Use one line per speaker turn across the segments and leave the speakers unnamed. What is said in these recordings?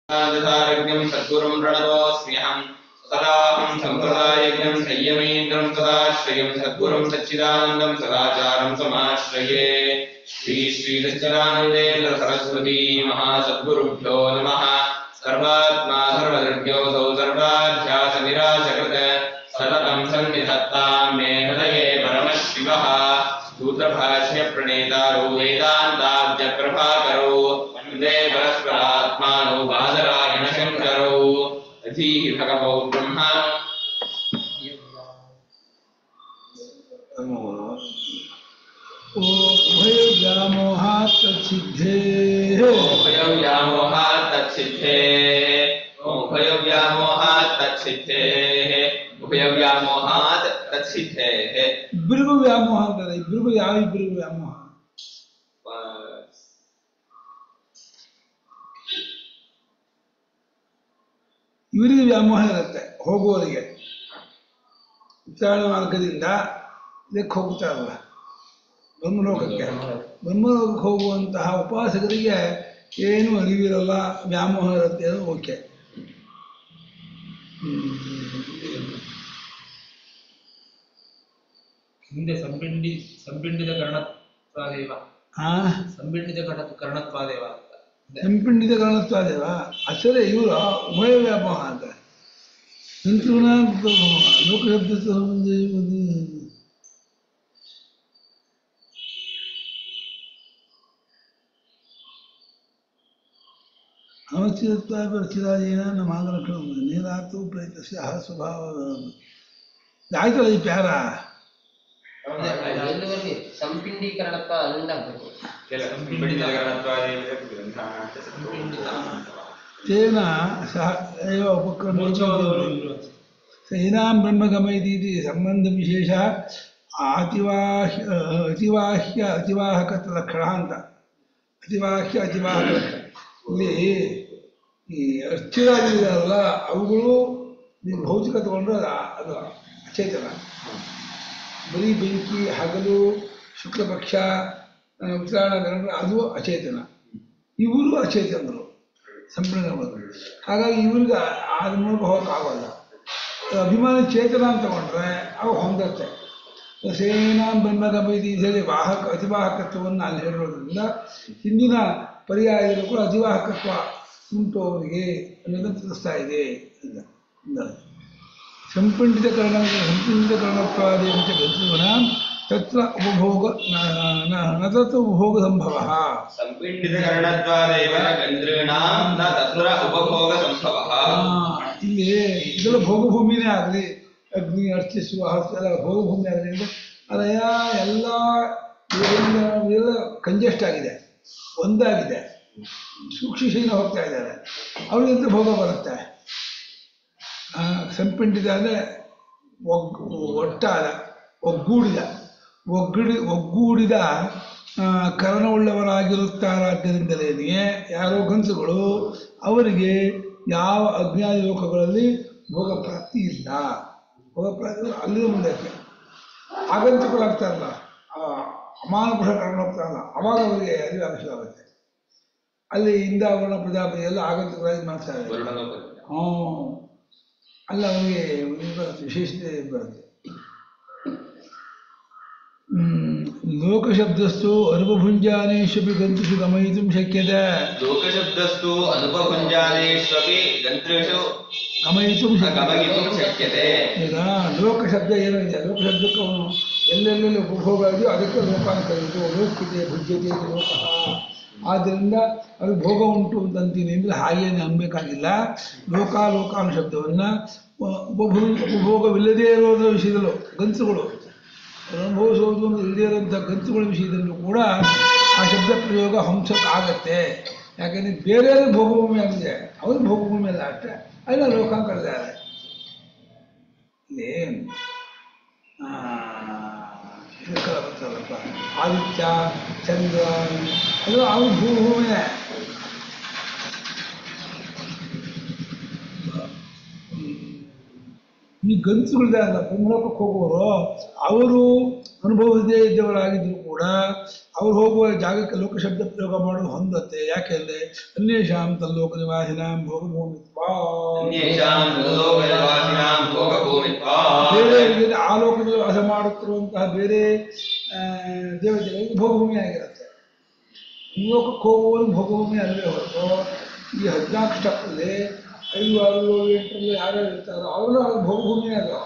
सारज्ञम् सद्गुरुम् प्रणतोऽस्म्यहम् सदाहम् सम्प्रदायज्ञम् संयमेन्द्रम् सदाश्रयम् सद्गुरुम् सच्चिदानन्दम् सदाचारम् समाश्रये श्री श्री सच्चिदानन्देन्द्र सरस्वती महासद्गुरुभ्यो नमः सर्वात्मा सर्वदृग्योऽसौ सर्वाध्यासनिराशकृत सततम् सन्निधत्ताम् मे हृदये परमः शिवः सूत्रभाष्यप्रणेतारो वेदान्ताब्जप्रभाकरो वन्दे परस्परात्मानो बादरायणशङ्करौ अधीः भगवौ ब्रह्म
उभयव्यामोहात् तत्सिद्धेः
उभयव्यामोहात् तत्सिद्धेः उभयव्यामोहात् तत्सिद्धेः उभयव्यामोहात् तत्सिद्धेः
ಇಬ್ಬರಿಗೂ ವ್ಯಾಮೋಹ ಅಂತದೆ ಇಬ್ಬರಿಗೂ ಯಾವ ಇಬ್ಬರಿಗೂ ವ್ಯಾಮೋಹ ಇವರಿಗೆ ವ್ಯಾಮೋಹ ಇರುತ್ತೆ ಹೋಗುವವರಿಗೆ ಉಚ್ಚಾರಣ ಮಾರ್ಗದಿಂದ ಇದಕ್ಕೆ ಹೋಗ್ತಾರಲ್ಲ ಬ್ರಹ್ಮಲೋಕಕ್ಕೆ ಬ್ರಹ್ಮಲೋಕಕ್ಕೆ ಹೋಗುವಂತಹ ಉಪಾಸಕರಿಗೆ ಏನು ಅರಿವಿರಲ್ಲ ವ್ಯಾಮೋಹ ಇರುತ್ತೆ ಅದು ಓಕೆ
ಹಿಂದೆ ಸಂಪಿಂಡಿ ಸಂಪಿಂಡಿತ ಕರ್ಣತ್ವಾದೇವ
ಆ
ಸಂಪಿಂಡಿತ ಕರ್ಣ ಕರ್ಣತ್ವಾದೇವ ಅಂತ ಹಿಂದೆ.
ಸಂಪಿಂಡಿತ ಕಾಣಿಸ್ತಾದೇವ ಅಸರೇ ಇವರು ಉಭಯ ವ್ಯಾಮೋಹ ಅಂತ ಸಂತೃಣ ಲೋಕಶಬ್ದ ಅವಸ್ಥಿತತ್ವಾಚಿರಾಜೇನ ನಮ್ಮ ಆಗಲಕ್ಷಣ ನೀರಾತು ಪ್ರೇತಸ್ಯ ಆ ಸ್ವಭಾವ ಆಯ್ತಲ್ಲ ಈ ಪ್ಯಾರ
ಎಲ್ಲಿವರೆಗೆ ಸಂಪಿಂಡೀಕರಣತ್ವ ಅಲ್ಲಿಂದ ಆಗ್ಬೇಕು
ತೇನ ಸಹ ಏವ ಉಪಕ್ರಮ
ಮೋಕ್ಷವಾದವರು ಇವರು ಅಂತ.
ಸೇನಾಂ ಬ್ರಹ್ಮಗಮಯತಿ ಇತಿ ಸಂಬಂಧ ವಿಶೇಷ ಅತಿವಾಹ್ಯ ಅತಿವಾಹ್ಯ ಅತಿವಾಹಕತ್ವ ಲಕ್ಷಣ ಅಂತ ಅತಿವಾಹ್ಯ ಅತಿವಾಹಕ ಲಕ್ಷಣ ಇಲ್ಲಿ ಈ ಅಸ್ಥಿರಾದಿಗಳಲ್ಲ ಅವುಗಳು ನೀವು ಭೌತಿಕ ತಗೊಂಡ್ರೆ ಅದು ಅದು ಅಚೇತನ ಬರೀ ಬೆಂಕಿ ಹಗಲು ಶುಕ್ಲಪಕ್ಷ ಆ, ಉತ್ತರಾಯಣ ಗಣಗಳು ಅದು ಅಚೇತನ ಇವರು ಅಚೇತನರು ಸಂಪೂರ್ಣಗಳು ಹಾಗಾಗಿ ಇವ್ರಿಗೆ ಅದ್ರ ಮೂಲಕ ಹೋಗೋಕ್ಕಾಗಲ್ಲ ಅಭಿಮಾನಿ ಚೇತನ ಅಂತ ತಗೊಂಡ್ರೆ ಅವು ಹೊಂದತ್ತೆ ಸೇನಾ ಬ್ರಹ್ಮಗಮೈತಿ ಹೇಳಿ ವಾಹಕ ಅತಿವಾಹಕತ್ವವನ್ನು ಅಲ್ಲಿ ಹೇಳಿರೋದ್ರಿಂದ ಹಿಂದಿನ ಪರ್ಯಾಯದಲ್ಲೂ ಕೂಡ ಅತಿವಾಹಕತ್ವ ಉಂಟು ಅವರಿಗೆ ಅನ್ನೋದನ್ನು ತಿಳಿಸ್ತಾ ಇದೆ ಅಂತ ಅಂದಾಗ. ಸಂಪಿಂಡಿತಕರಣ ಸಂಪಿಂಡಿತಕರಣತ್ವಾದೇಂಚ ಗಂತೃಣ ತತ್ರ ಉಪಭೋಗ ನ- ನ- ನ ತತ್ರ ಉಪಭೋಗ ಸಂಭವ
ಸಂಪಿಂಡಿತಕರಣದ್ವಾರೇವ ಗಂತॄಣಾಂ ನ ತತ್ರ ಉಪಭೋಗ ಸಂಭವಃ
ಇಲ್ಲಿ ಇದೆಲ್ಲ ಭೋಗಭೂಮಿನೇ ಆಗಲಿ ಅಗ್ನಿ ಅರ್ಚಿಸುವ ಹಸ್ತ ಎಲ್ಲ ಭೋಗಭೂಮಿ ಆಗಲಿ ಅಂದರೆ ಅದೆಲ್ಲ ಎಲ್ಲ ಇದರಿಂದ ಎಲ್ಲ ಕಂಜೆಸ್ಟ್ ಆಗಿದೆ ಒಂದಾಗಿದೆ ಸೂಕ್ಷ್ಮಶೀಲ ಹೋಗ್ತಾ ಇದ್ದಾರೆ ಅವರಿಂದ ಭೋಗ ಬರುತ್ತೆ ಆ, ಸಂಪಿಂಡಿದ ಅಂದರೆ ಒಗ್ ಒಟ್ಟಾದ ಒಗ್ಗೂಡಿದ ಒಗ್ಗೂಡಿ ಒಗ್ಗೂಡಿದ ಆ, ಕರಣವುಳ್ಳವರಾಗಿರುತ್ತಾರಾದ್ದರಿಂದಲೇ ಯಾರೋ ಗಂಸುಗಳು ಅವರಿಗೆ ಯಾವ ಅಜ್ಞಾನಿ ಲೋಕಗಳಲ್ಲಿ ಭೋಗ ಪ್ರಾಪ್ತಿ ಇಲ್ಲ ಭೋಗ ಪ್ರಾಪ್ತಿ ಅಲ್ಲಿಂದ ಮುಂದಕ್ಕೆ ಆಗಂತುಗಳಾಗ್ತಾರಲ್ಲ ಆ ಅಮಾನುಪುಷ ಕರ್ಣ ಹೋಗ್ತಾರಲ್ಲ ಅವಾಗ ಅವರಿಗೆ ಅರಿವು ಅವಶ್ಯವಾಗುತ್ತೆ ಅಲ್ಲಿ ಇಂದ ವರ್ಣ ಪ್ರಜಾಪತಿ ಎಲ್ಲ ಆಗಂತುಗಳಾಗಿ ಮಾಡ್ತಾರೆ
ವರ್ಣಲೋಕದಿಂದ
ಹ್ಞೂ ಅಲ್ಲ ಅವನಿಗೆ ಇದು ಬರುತ್ತೆ ವಿಶೇಷತೆ ಬರುತ್ತೆ ಹ್ಮ್, ಲೋಕಶಬ್ದಸ್ತು ಅನುಪಭುಂಜಾನೇಶ್ವಪಿ ಗಂತುಷು ಗಮಯಿತು ಶಕ್ಯತೆ
ಲೋಕಶಬ್ದಸ್ತು ಅನುಪಭುಂಜಾನೇಷ್ವಪಿ ಗಂತೃಷು
ಗಮಯಿತು
ಗಮಯಿತುಂ ಶಕ್ಯತೆ
ಈಗ ಲೋಕಶಬ್ದ ಏನಿದೆ ಲೋಕಶಬ್ದಕ್ಕೆ ಅವನು ಎಲ್ಲೆಲ್ಲೆಲ್ಲಿ ಉಪಭೋಗ ಇದೆಯೋ ಅದಕ್ಕೆ ಲೋಕ ಅಂತ ಕರೆಯುವುದು ಲೋಕಿತೆ ಭುಜ್ಯತೆ ಇದು ಲೋಕ ಆದ್ದರಿಂದ ಅದು ಭೋಗ ಉಂಟು ಅಂತ ಅಂತೀನಿ ಅಂದರೆ ಹಾಗೇನು ಅನ್ಬೇಕಾಗಿಲ್ಲ ಲೋಕ ಲೋಕ ಅನ್ನೋ ಶಬ್ದವನ್ನು ಉಪಭೋ ಉಪಭೋಗವಿಲ್ಲದೇ ಇರೋದ್ರ ವಿಷಯದಲ್ಲೂ ಗಂತುಗಳು ಅನುಭವಿಸೋದು ಅಂತ ಇಲ್ಲದೇ ಇರೋಂಥ ಗಂತುಗಳ ವಿಷಯದಲ್ಲೂ ಕೂಡ ಆ ಶಬ್ದ ಪ್ರಯೋಗ ಹಂಸಕ್ಕಾಗತ್ತೆ ಯಾಕಂದರೆ ಬೇರೆ ಭೋಗಭೂಮಿ ಆಗಿದೆ ಅವರು ಭೋಗಭೂಮಿ ಅಲ್ಲ ಅಷ್ಟೇ ಅಲ್ಲ ಲೋಕ ಅಂತ ಕರೆದಿದ್ದಾರೆ ಇಲ್ಲಿ ಆ, ಇದಕ್ಕೆಲ್ಲ ಬರ್ತಾರಲ್ಲಪ್ಪ ಆದಿತ್ಯ ಚಂದ್ರ ಅದು ಅವ್ರ ಭೂಮಿನೇ ಈ ಗಂತುಗಳಿದಾರಲ್ಲ ಬ್ರಹ್ಮಲೋಕಕ್ಕೆ ಹೋಗುವವರು ಅವರು ಅನುಭವದೇ ಇದ್ದವರಾಗಿದ್ದರೂ ಕೂಡ ಅವ್ರು ಹೋಗುವ ಜಾಗಕ್ಕೆ ಲೋಕಶಬ್ದ ಪ್ರಯೋಗ ಮಾಡೋದು ಹೊಂದತ್ತೆ ಯಾಕೆಂದ್ರೆ ಅನ್ಯೇಷಾಂ ತಲ್ಲೋಕ ನಿವಾಸಿನಾಂ ಭೋಗಭೂಮಿತ್ವ
ಅನ್ಯೇಷಾಂ ಲೋಕನಿವಾಸಿನಾಂ ಭೋಗಭೂಮಿತ್ವಾತ್.
ಬೇರೆಯವರಿಗೆ ಆ ಲೋಕದಲ್ಲಿ ವಾಸ ಮಾಡುತ್ತಿರುವಂತಹ ಬೇರೆ ಆ, ದೇವತೆಗಳಿಗೆ ಭೋಗಭೂಮಿ ಆಗಿರುತ್ತೆ ಈ ಲೋಕಕ್ಕೆ ಹೋಗುವವನು ಭೋಗಭೂಮಿ ಅಲ್ಲವೇ ಹೊರತು ಈ ಹದಿನಾಲ್ಕು ಸ್ಟೆಪ್ಪಲ್ಲಿ ಐದು ಆರು ಏಳು ಎಂಟರಲ್ಲಿ ಯಾರ್ಯಾರು ಇರ್ತಾರೋ ಅವರು ಅದು ಭೋಗಭೂಮಿ ಅದಾವ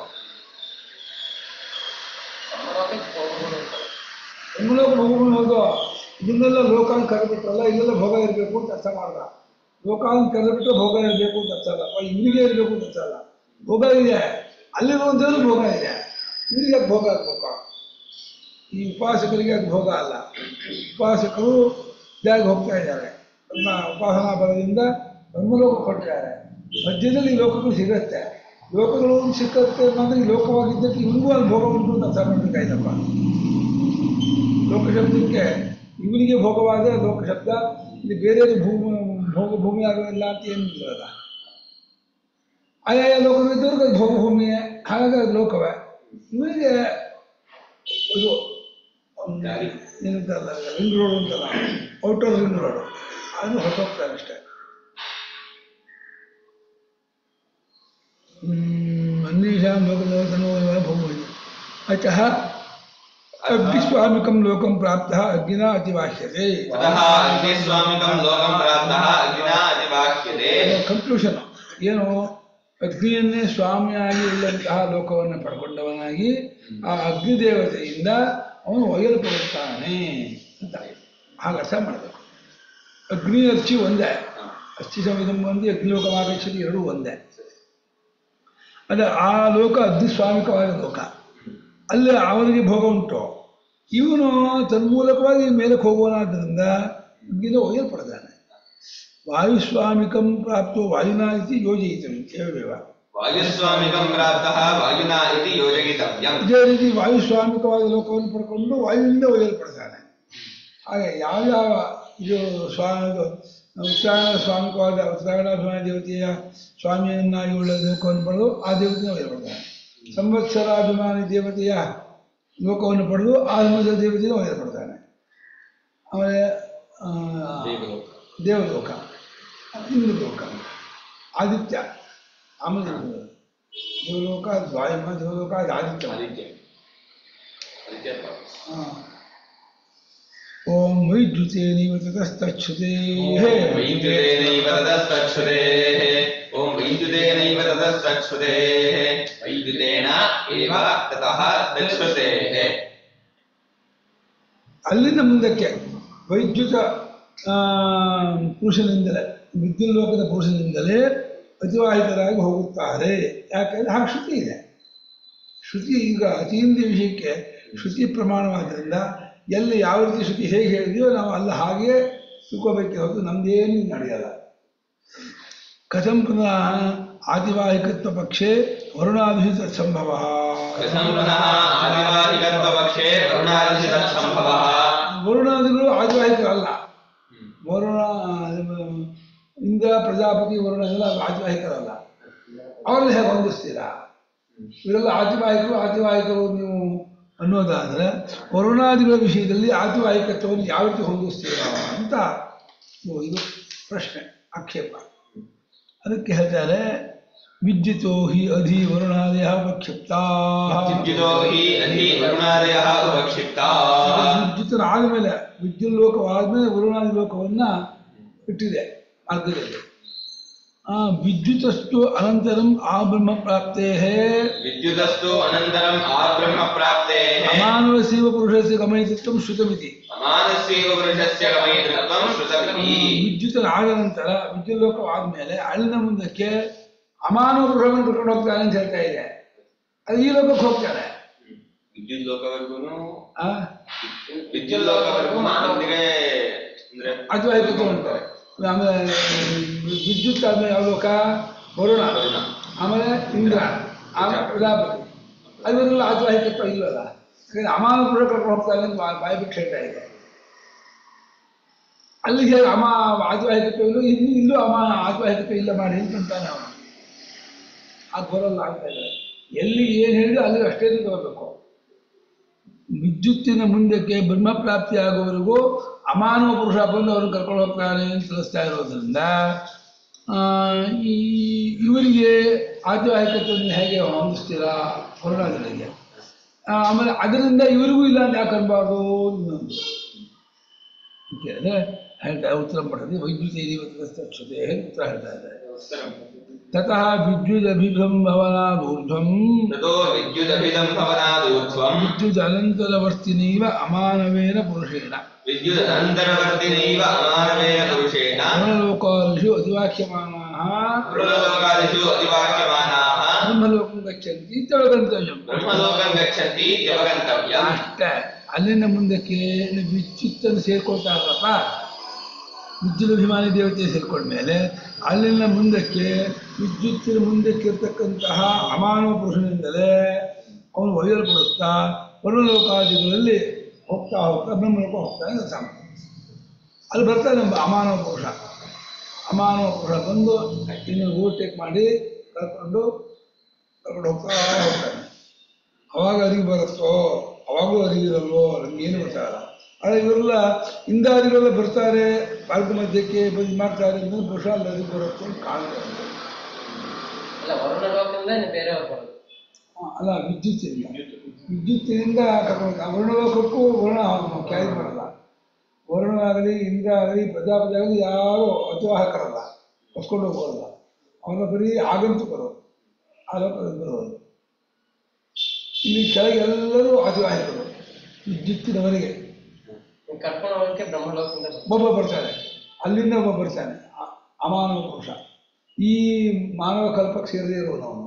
ಸಮಲೋಕಕ್ಕೆ ಹೋಗ್ಬೋದು ಅಂತ.
ಹೆಂಗಲೋಕ ಭೋಗಭೂಮಿ ಹೌದು ಇದನ್ನೆಲ್ಲ ಲೋಕಾನ್ ಕರೆಬಿಟ್ರಲ್ಲ ಇಲ್ಲೆಲ್ಲ ಭೋಗ ಇರಬೇಕು ಅಂತ ಅರ್ಥ ಮಾಡ್ದ ಲೋಕಾನ್ ಕರೆಬಿಟ್ರೆ ಭೋಗ ಇರಬೇಕು ಅಂತ ಅರ್ಥ ಅಲ್ಲ ಅಪ್ಪ ಇಲ್ಲಿಗೆ ಇರಬೇಕು ಅಂತ ಅರ್ಥ ಅಲ್ಲ ಭೋಗ ಇದೆ ಅಲ್ಲಿರುವಂಥದ್ದು ಭೋಗ ಇದೆ ಇವ್ರಿಗೆ ಯಾಕೆ ಭೋಗ ಆಗ್ಬೇಕು ಈ ಉಪಾಸಕರಿಗೆ ಅದು ಭೋಗ ಅಲ್ಲ ಉಪಾಸಕರು ಇದಾಗಿ ಹೋಗ್ತಾ ಇದ್ದಾರೆ ತಮ್ಮ ಉಪಾಸನಾ ಬಲದಿಂದ ಬ್ರಹ್ಮಲೋಕ ಕೊಟ್ಟಿದ್ದಾರೆ ಮಧ್ಯದಲ್ಲಿ ಈ ಲೋಕಗಳು ಸಿಗುತ್ತೆ ಲೋಕಗಳು ಸಿಕ್ಕತ್ತೆ ಅನ್ನೋದು ಈ ಲೋಕವಾಗಿದ್ದಕ್ಕೆ ಇವನಿಗೂ ಅಲ್ಲಿ ಭೋಗ ಉಂಟು ಅಂತ ಅರ್ಥ ಮಾಡಬೇಕಾಯ್ತಪ್ಪ ಲೋಕಶಬ್ದಕ್ಕೆ ಇವನಿಗೆ ಭೋಗವಾದ ಲೋಕಶಬ್ದ ಇಲ್ಲಿ ಬೇರೆ ಭೂಮಿ ಭೋಗ ಭೂಮಿ ಆಗೋದಿಲ್ಲ ಅಂತ ಏನು ಇಲ್ಲಲ್ಲ ಆಯಾಯ ಲೋಕವಿದ್ದವ್ರಿಗೆ ಅದು ಭೋಗ ಭೂಮಿಯೇ ಹಾಗಾಗಿ ಅದು ಲೋಕವೇ ಇವನಿಗೆ ಇದು ಅವ್ನು ಏನಂತಲ್ಲ ರಿಂಗ್ ರೋಡ್ ಅಂತಲ್ಲ ಔಟರ್ ರಿಂಗ್ ರೋಡ್ ಅದು ಹೊರಟೋಗ್ತಾರೆ ಅಷ್ಟೇ ಅನ್ಯೇಷಾಂ ಲೋಕಲೋಕನೋ ಭೂಮಿ ಅಚಃ ಅಗ್ನಿಸ್ವಾಮಿಕಂ ಲೋಕಂ ಪ್ರಾಪ್ತಃ ಅಗ್ನಿನ ಅತಿವಾಹ್ಯತೆ
ಅತಃ ಅಗ್ನಿಸ್ವಾಮಿಕಂ ಲೋಕಂ ಪ್ರಾಪ್ತಃ ಅಗ್ನಿನಾ ಅತಿವಾಹ್ಯತೆ
ಕನ್ಕ್ಲೂಷನ್ ಏನು ಅಗ್ನಿಯನ್ನೇ ಸ್ವಾಮಿಯಾಗಿ ಉಳ್ಳಂತಹ ಲೋಕವನ್ನು ಪಡ್ಕೊಂಡವನಾಗಿ ಆ ಅಗ್ನಿ ದೇವತೆಯಿಂದ ಅವನು ಒಯ್ಯಲ್ಪಡುತ್ತಾನೆ ಅಂತ ಹಾಗೆ ಅರ್ಥ ಮಾಡಬೇಕು ಅಗ್ನಿ ಅರ್ಚಿ ಒಂದೇ ಅಸ್ಥಿ ಸಂವಿಧಂ ಒಂದೇ ಅಗ್ನಿಲೋಕವಾಗಚ್ಚತಿ ಎರಡೂ ಒಂದೇ ಅದ ಆ ಲೋಕ ಅಗ್ನಿಸ್ವಾಮಿಕವಾದ ಲೋಕ ಅಲ್ಲಿ ಅವನಿಗೆ ಭೋಗ ಉಂಟು ಇವನು ತನ್ಮೂಲಕವಾಗಿ ಮೇಲಕ್ಕೆ ಹೋಗುವನಾದ್ದರಿಂದ ಅಗ್ನಿಯಿಂದ ಒಯ್ಯಲ್ಪಡ್ತಾನೆ ವಾಯುಸ್ವಾಮಿಕಂ ಪ್ರಾಪ್ತೋ ವಾಯುನಾ ಇತಿ ಯೋಜಯಿತಂ ಏವೇವ
ವಾಯುಸ್ವಾಮಿಕಂ ಪ್ರಾಪ್ತಃ ವಾಯುನಾ ಇತಿ ಯೋಜಯಿತವ್ಯಂ
ಇದೇ ರೀತಿ ವಾಯುಸ್ವಾಮಿಕವಾದ ಲೋಕವನ್ನು ಪಡ್ಕೊಂಡು ವಾಯುವಿನಿಂದ ಒಯ್ಯಲ್ಪಡ್ತಾನೆ ಹಾಗೆ ಯಾವ್ಯಾವ ಇದು ಸ್ವಾಮಿ ಉತ್ತರಾಯಣ ಸ್ವಾಮಿಕವಾದ ಉತ್ತರಾಯಣ ಸ್ವಾಮಿ ದೇವತೆಯ ಸ್ವಾಮಿಯನ್ನಾಗಿ ಉಳ್ಳ ಲೋಕವನ್ನು ಪಡೆದು ಆ ದೇವತೆಯನ್ನು ಒಯ್ಯಲ್ಪಡ್ತಾನೆ ಸಂವತ್ಸರಾಭಿಮಾನಿ ದೇವತೆಯ ಲೋಕವನ್ನು ಪಡೆದು ಆ ಸಂವತ್ಸರ ದೇವತೆಯನ್ನು ಒಯ್ಯಲ್ಪಡ್ತಾನೆ ಆಮೇಲೆ ಆ, ದೇವಲೋಕ ಇಂದ್ರಲೋಕ ಆದಿತ್ಯ ಆಮೇಲೆ ಇಂದ್ರ. ದೇವಲೋಕ ಅದು ವಾಯುಮ ದೇವಲೋಕ ಅದು ಆದಿತ್ಯ
ಆದಿತ್ಯ ಆದಿತ್ಯ
ಆ. ಓಂ ವೈದ್ಯುತೇನೈವ ತತಸ್ತಚ್ಯುತೇ
ವೈದ್ಯುತೇನೈವ ತತಸ್ತಚ್ಛುತೇಃ ಓಂ ವೈದ್ಯುತೇನೈವ ತತಸ್ತಚ್ಛುತೇಃ ವೈದ್ಯುತೇನ ಏವ ತತಃ ತಚ್ಛುತೇಃ
ಅಲ್ಲಿಂದ ಮುಂದಕ್ಕೆ ವೈದ್ಯುತ ಆ, ಪುರುಷನಿಂದಲೇ ವಿದ್ಯುಲ್ಲೋಕದ ಪುರುಷನಿಂದಲೇ ಅತಿವಾಹಿತರಾಗಿ ಹೋಗುತ್ತಾರೆ ಯಾಕೆಂದ್ರೆ ಹಾಗೆ ಶ್ರುತಿ ಇದೆ ಶ್ರುತಿ ಈಗ ಅತೀಂದ್ರಿಯ ವಿಷಯಕ್ಕೆ ಶ್ರುತಿ ಪ್ರಮಾಣವಾದ್ದರಿಂದ ಎಲ್ಲಿ ಯಾವ ರೀತಿ ಶ್ರುತಿ ಹೇಗೆ ಹೇಳಿದೆಯೋ ನಾವು ಅಲ್ಲ ಹಾಗೆ ತಿಳ್ಕೋಬೇಕೆ ಹೊರತು ನಮ್ದೇನು ನಡೆಯಲ್ಲ ಕಥಂ ಪುನಃ ಆದಿವಾಹಿಕತ್ವ ಪಕ್ಷೆ ವರುಣಾಭಿಷ ಸಂಭವ
ಕಥಂ ಪುನಃ ಆದಿವಾಹಿಕತ್ವಪಕ್ಷೇ ವರುಣಾದಿಶಿ ತತ್ಸಂಭವಃ
ವರುಣಾದಿಗಳು ಆದಿವಾಹಿಕರಲ್ಲ ವರುಣ ಇಂದ್ರ ಪ್ರಜಾಪತಿ ವರುಣ ಎಲ್ಲ ಆದಿವಾಹಿಕರಲ್ಲ ಅವ್ರನ್ನ ಹೇಗೆ ಹೊಂದಿಸ್ತೀರಾ ಇವರೆಲ್ಲ ಆದಿವಾಹಿಕರು ಆದಿವಾಹಿಕರು ನೀವು ಅನ್ನೋದಾದ್ರೆ ವರುಣಾದಿಗಳ ವಿಷಯದಲ್ಲಿ ಆದಿವಾಹಿಕತ್ವವನ್ನು ಯಾವ ರೀತಿ ಹೊಂದಿಸ್ತೀರಾ ಅಂತ ಇದು- ಇದು ಪ್ರಶ್ನೆ ಆಕ್ಷೇಪ ಅದಕ್ಕೆ ಹೇಳ್ತಾರೆ ವಿದ್ಯುತೋ ಹಿ ಅಧಿ ವರುಣಾದಯ ಪ್ರಕ್ಷಿಪ್ತಾ
ವಿದ್ಯುತೋ ಹಿ ಅಧಿ ವರುಣಾದಯಃ ಉಪಕ್ಷಿಪ್ತಾಃ
ವಿದ್ಯುತ್ತನ ಆದಮೇಲೆ ವಿದ್ಯುತ್ ಲೋಕವಾದ್ಮೇಲೆ ವರುಣಾದಿ ಲೋಕವನ್ನ ಇಟ್ಟಿದೆ ಮಾರ್ಗದಲ್ಲಿ ಆ ವಿದ್ಯುತಸ್ತು ಅನಂತರಂ ಆ ಬ್ರಹ್ಮ ಪ್ರಾಪ್ತೇ
ವಿದ್ಯುತಸ್ತು ಅನಂತರಂ ಆ ಬ್ರಹ್ಮ ಪ್ರಾಪ್ತೇಃ
ಅಮಾನವ ಸೇವ ಪುರುಷಸ್ಯ ಗಮಯಿತತ್ವಂ ಶ್ರುತಮಿತಿ
ಅಮಾನಸ್ಯೈವ ಪುರುಷಸ್ಯ ಗಮಯಿತೃತ್ವಂ ಶ್ರುತಮಿತಿ
ವಿದ್ಯುತ್ತನ ಆದ ನಂತರ ವಿದ್ಯುತ್ ಲೋಕವಾದ್ಮೇಲೆ ಅಲ್ಲಿನ ಮುಂದಕ್ಕೆ ಅಮಾನವ ಪುರುಷವನ್ನು ಕರ್ಕೊಂಡು ಹೋಗ್ತಾನೆ ಅಂತ ಹೇಳ್ತಾ ಇದೆ ಅದು ಈ ಲೋಕಕ್ಕೆ ಹೋಗ್ತಾನೆ
ವಿದ್ಯುತ್ ಲೋಕವರೆಗೂ
ಆ
ವಿದ್ಯುತ್ ಲೋಕವರೆಗೂ ಮಾನವನಿಗೆ ಅಂದ್ರೆ
ಅದ್ವೈತತ್ವ ಅಂತಾರೆ ಆಮೇಲೆ ವಿದ್ಯುತ್ ಆದ್ಮೇಲೆ ಯಾವ ಲೋಕ ವರುಣ
ವರುಣ.
ಆಮೇಲೆ ಇಂದ್ರ ಆಮೇಲೆ ಪ್ರಜಾಪತಿ ಅದನ್ನೆಲ್ಲ ಆದ್ವಾಹಿಕತ್ವ ಇಲ್ವಲ್ಲ ಯಾಕಂದ್ರೆ ಅಮಾನ ಪುರುಷ ಕರ್ಕೊಂಡು ಹೋಗ್ತಾರೆ ಅಂತ ಬಾ- ಬಾಯಿ ಬಿಟ್ಟು ಹೇಳ್ತಾ ಇದೆ ಅಲ್ಲಿಗೆ ಅಮ ಆದ್ವಾಹಿಕತ್ವ ಇಲ್ಲ ಇನ್ನು ಇಲ್ಲೂ ಅಮ ಆದ್ವಾಹಿಕತ್ವ ಇಲ್ಲ ಮಾಡಿ ಅಂತಾನೆ ಅವನು ಅದು ಬರೋಲ್ಲ ಆಗ್ತಾ ಇದೆ ಎಲ್ಲಿ ಏನು ಹೇಳಿದ್ರೆ ಅಲ್ಲಿ ಅಷ್ಟೇ ತಗೋಬೇಕು ವಿದ್ಯುತ್ತಿನ ಮುಂದಕ್ಕೆ ಬ್ರಹ್ಮ ಪ್ರಾಪ್ತಿಯಾಗುವವರೆಗೂ ಅಮಾನವ ಪುರುಷ ಬಂದು ಅವ್ರನ್ನ ಕರ್ಕೊಂಡು ಹೋಗ್ತಾನೆ ಅಂತ ತಿಳಿಸ್ತಾ ಇರೋದ್ರಿಂದ ಆ, ಈ ಇವರಿಗೆ ಆದಿವಾಹಿಕತೆಯನ್ನು ಹೇಗೆ ಹೊಂದಿಸ್ತೀರಾ ಹೊರಡಾದಗಳಿಗೆ ಆಮೇಲೆ ಅದರಿಂದ ಇವರಿಗೂ ಇಲ್ಲ ಅಂತ ಯಾಕೆ ಅನ್ಬಾರ್ದು ಇನ್ನೊಂದು ಕೇಳಿದ್ರೆ ಹೇಳ್ತಾರೆ ಉತ್ತರ ಪಡೆದು ವೈದ್ಯುತಿ ಅಕ್ಷತೆ ಉತ್ತರ ಹೇಳ್ತಾ ಇದ್ದಾರೆ ತತಃ ವಿದ್ಯುದಭಿಭಂ ಭವನಾದೂರ್ಧ್ವಂ
ततो विद्युदभिदं भवनादूर्ध्वम्
ವಿದ್ಯುದನಂತರವರ್ತಿನೀವ ಅಮಾನವೇನ ಪುರುಷೇಣ
विद्युदनन्तरवर्तिनैव अमानवेन पुरुषेण
ಬ್ರಹ್ಮಲೋಕಾದಿಷು ಅತಿವಾಕ್ಯಮಾನಾಃ
ब्रह्मलोकादिषु अतिवाक्यमानाः
ಬ್ರಹ್ಮಲೋಕಂ ಗಚ್ಚಂತಿ ತಳಗಂತವ್ಯಂ
ब्रह्मलोकं गच्छन्ति व्यवगन्तव्यम्
ಅಷ್ಟೇ ಅಲ್ಲಿಂದ ಮುಂದಕ್ಕೆ ವಿದ್ಯುತ್ತನ್ನು ಸೇರ್ಕೊಳ್ತಾರಲ್ಲಪ್ಪ ವಿದ್ಯುದಭಿಮಾನಿ ದೇವತೆ ಸೇರ್ಕೊಂಡ್ಮೇಲೆ ಅಲ್ಲಿಂದ ಮುಂದಕ್ಕೆ ವಿದ್ಯುತ್ತಿನ ಮುಂದಕ್ಕೆ ಇರ್ತಕ್ಕಂತಹ ಅಮಾನವ ಪುರುಷನಿಂದಲೇ ಅವನು ಒಯ್ಯಲ್ಪಡುತ್ತಾ ಪರಲೋಕಾದಿಗಳಲ್ಲಿ ಹೋಗ್ತಾ ಹೋಗ್ತಾ ಬ್ರಹ್ಮಲೋಕ ಹೋಗ್ತಾನೆ ಅಂತ ಸಾಕು. ಅಲ್ಲಿ ಬರ್ತಾನೆ ಒಬ್ಬ ಅಮಾನವ ಪುರುಷ ಅಮಾನವ ಪುರುಷ ಬಂದು ಇನ್ನು ಓವರ್ಟೇಕ್ ಮಾಡಿ ಕರ್ಕೊಂಡು ಕರ್ಕೊಂಡು ಹೋಗ್ತಾ ಹೋಗ್ತಾನೆ ಅವಾಗ ಅರಿವು ಬರುತ್ತೋ ಅವಾಗಲೂ ಅರಿವಿರಲ್ವೋ ನಮ್ಗೇನು ಗೊತ್ತಾಗಲ್ಲ ಆದರೆ ಇವರೆಲ್ಲ ಇಂದಾದಿಗಳೆಲ್ಲ ಬರ್ತಾರೆ ಮಾರ್ಗ ಮಧ್ಯಕ್ಕೆ ಬಂದು ಮಾಡ್ತಾರೆ ಅಂದ್ರೆ ಬಹುಶಃ ಅಲ್ಲಿ ಅರಿವು ಬರುತ್ತೋ ಅಂತ ಕಾಣುತ್ತೆ
ಅಲ್ಲ ವರುಣ ಲೋಕದಿಂದ ಇನ್ನು ಬೇರೆಯವ್ರು ಬರೋದು
ಆ, ಅಲ್ಲ ವಿದ್ಯುತ್ತಿನಿಂದ ವಿದ್ಯುತ್ತಿನಿಂದ ಕರ್ಕೊಂಡು ವರ್ಣಲೋಕಕ್ಕೂ ವರ್ಣ ಕ್ಯಾರಿ ಮಾಡಲ್ಲ ವರುಣ ಆಗಲಿ ಇಂದ್ರ ಆಗಲಿ ಪ್ರಜಾಪತಿ ಆಗಲಿ ಯಾರು ಅತಿವಾಹಕರಲ್ಲ ಹೊಸ್ಕೊಂಡು ಹೋಗೋಲ್ಲ ಅವರ ಬರೀ ಆಗಂತುಕರು ಆ ಲೋಕದಲ್ಲಿ ಬರೋದು ಇಲ್ಲಿ ಕೆಳಗೆ ಎಲ್ಲರೂ ಅತಿವಾಹಕರು ವಿದ್ಯುತ್ತಿನವರೆಗೆ
ಇನ್ನು ಕರ್ಕೊಂಡು ಹೋಗಕ್ಕೆ ಬ್ರಹ್ಮಲೋಕದಿಂದ ಬರ್ತಾರೆ.
ಒಬ್ಬ ಬರ್ತಾನೆ ಅಲ್ಲಿಂದ ಒಬ್ಬ ಬರ್ತಾನೆ ಅ- ಅಮಾನವ ಪುರುಷ ಈ ಮಾನವ ಕಲ್ಪಕ್ಕೆ ಸೇರದೇ ಇರೋನು ಅವನು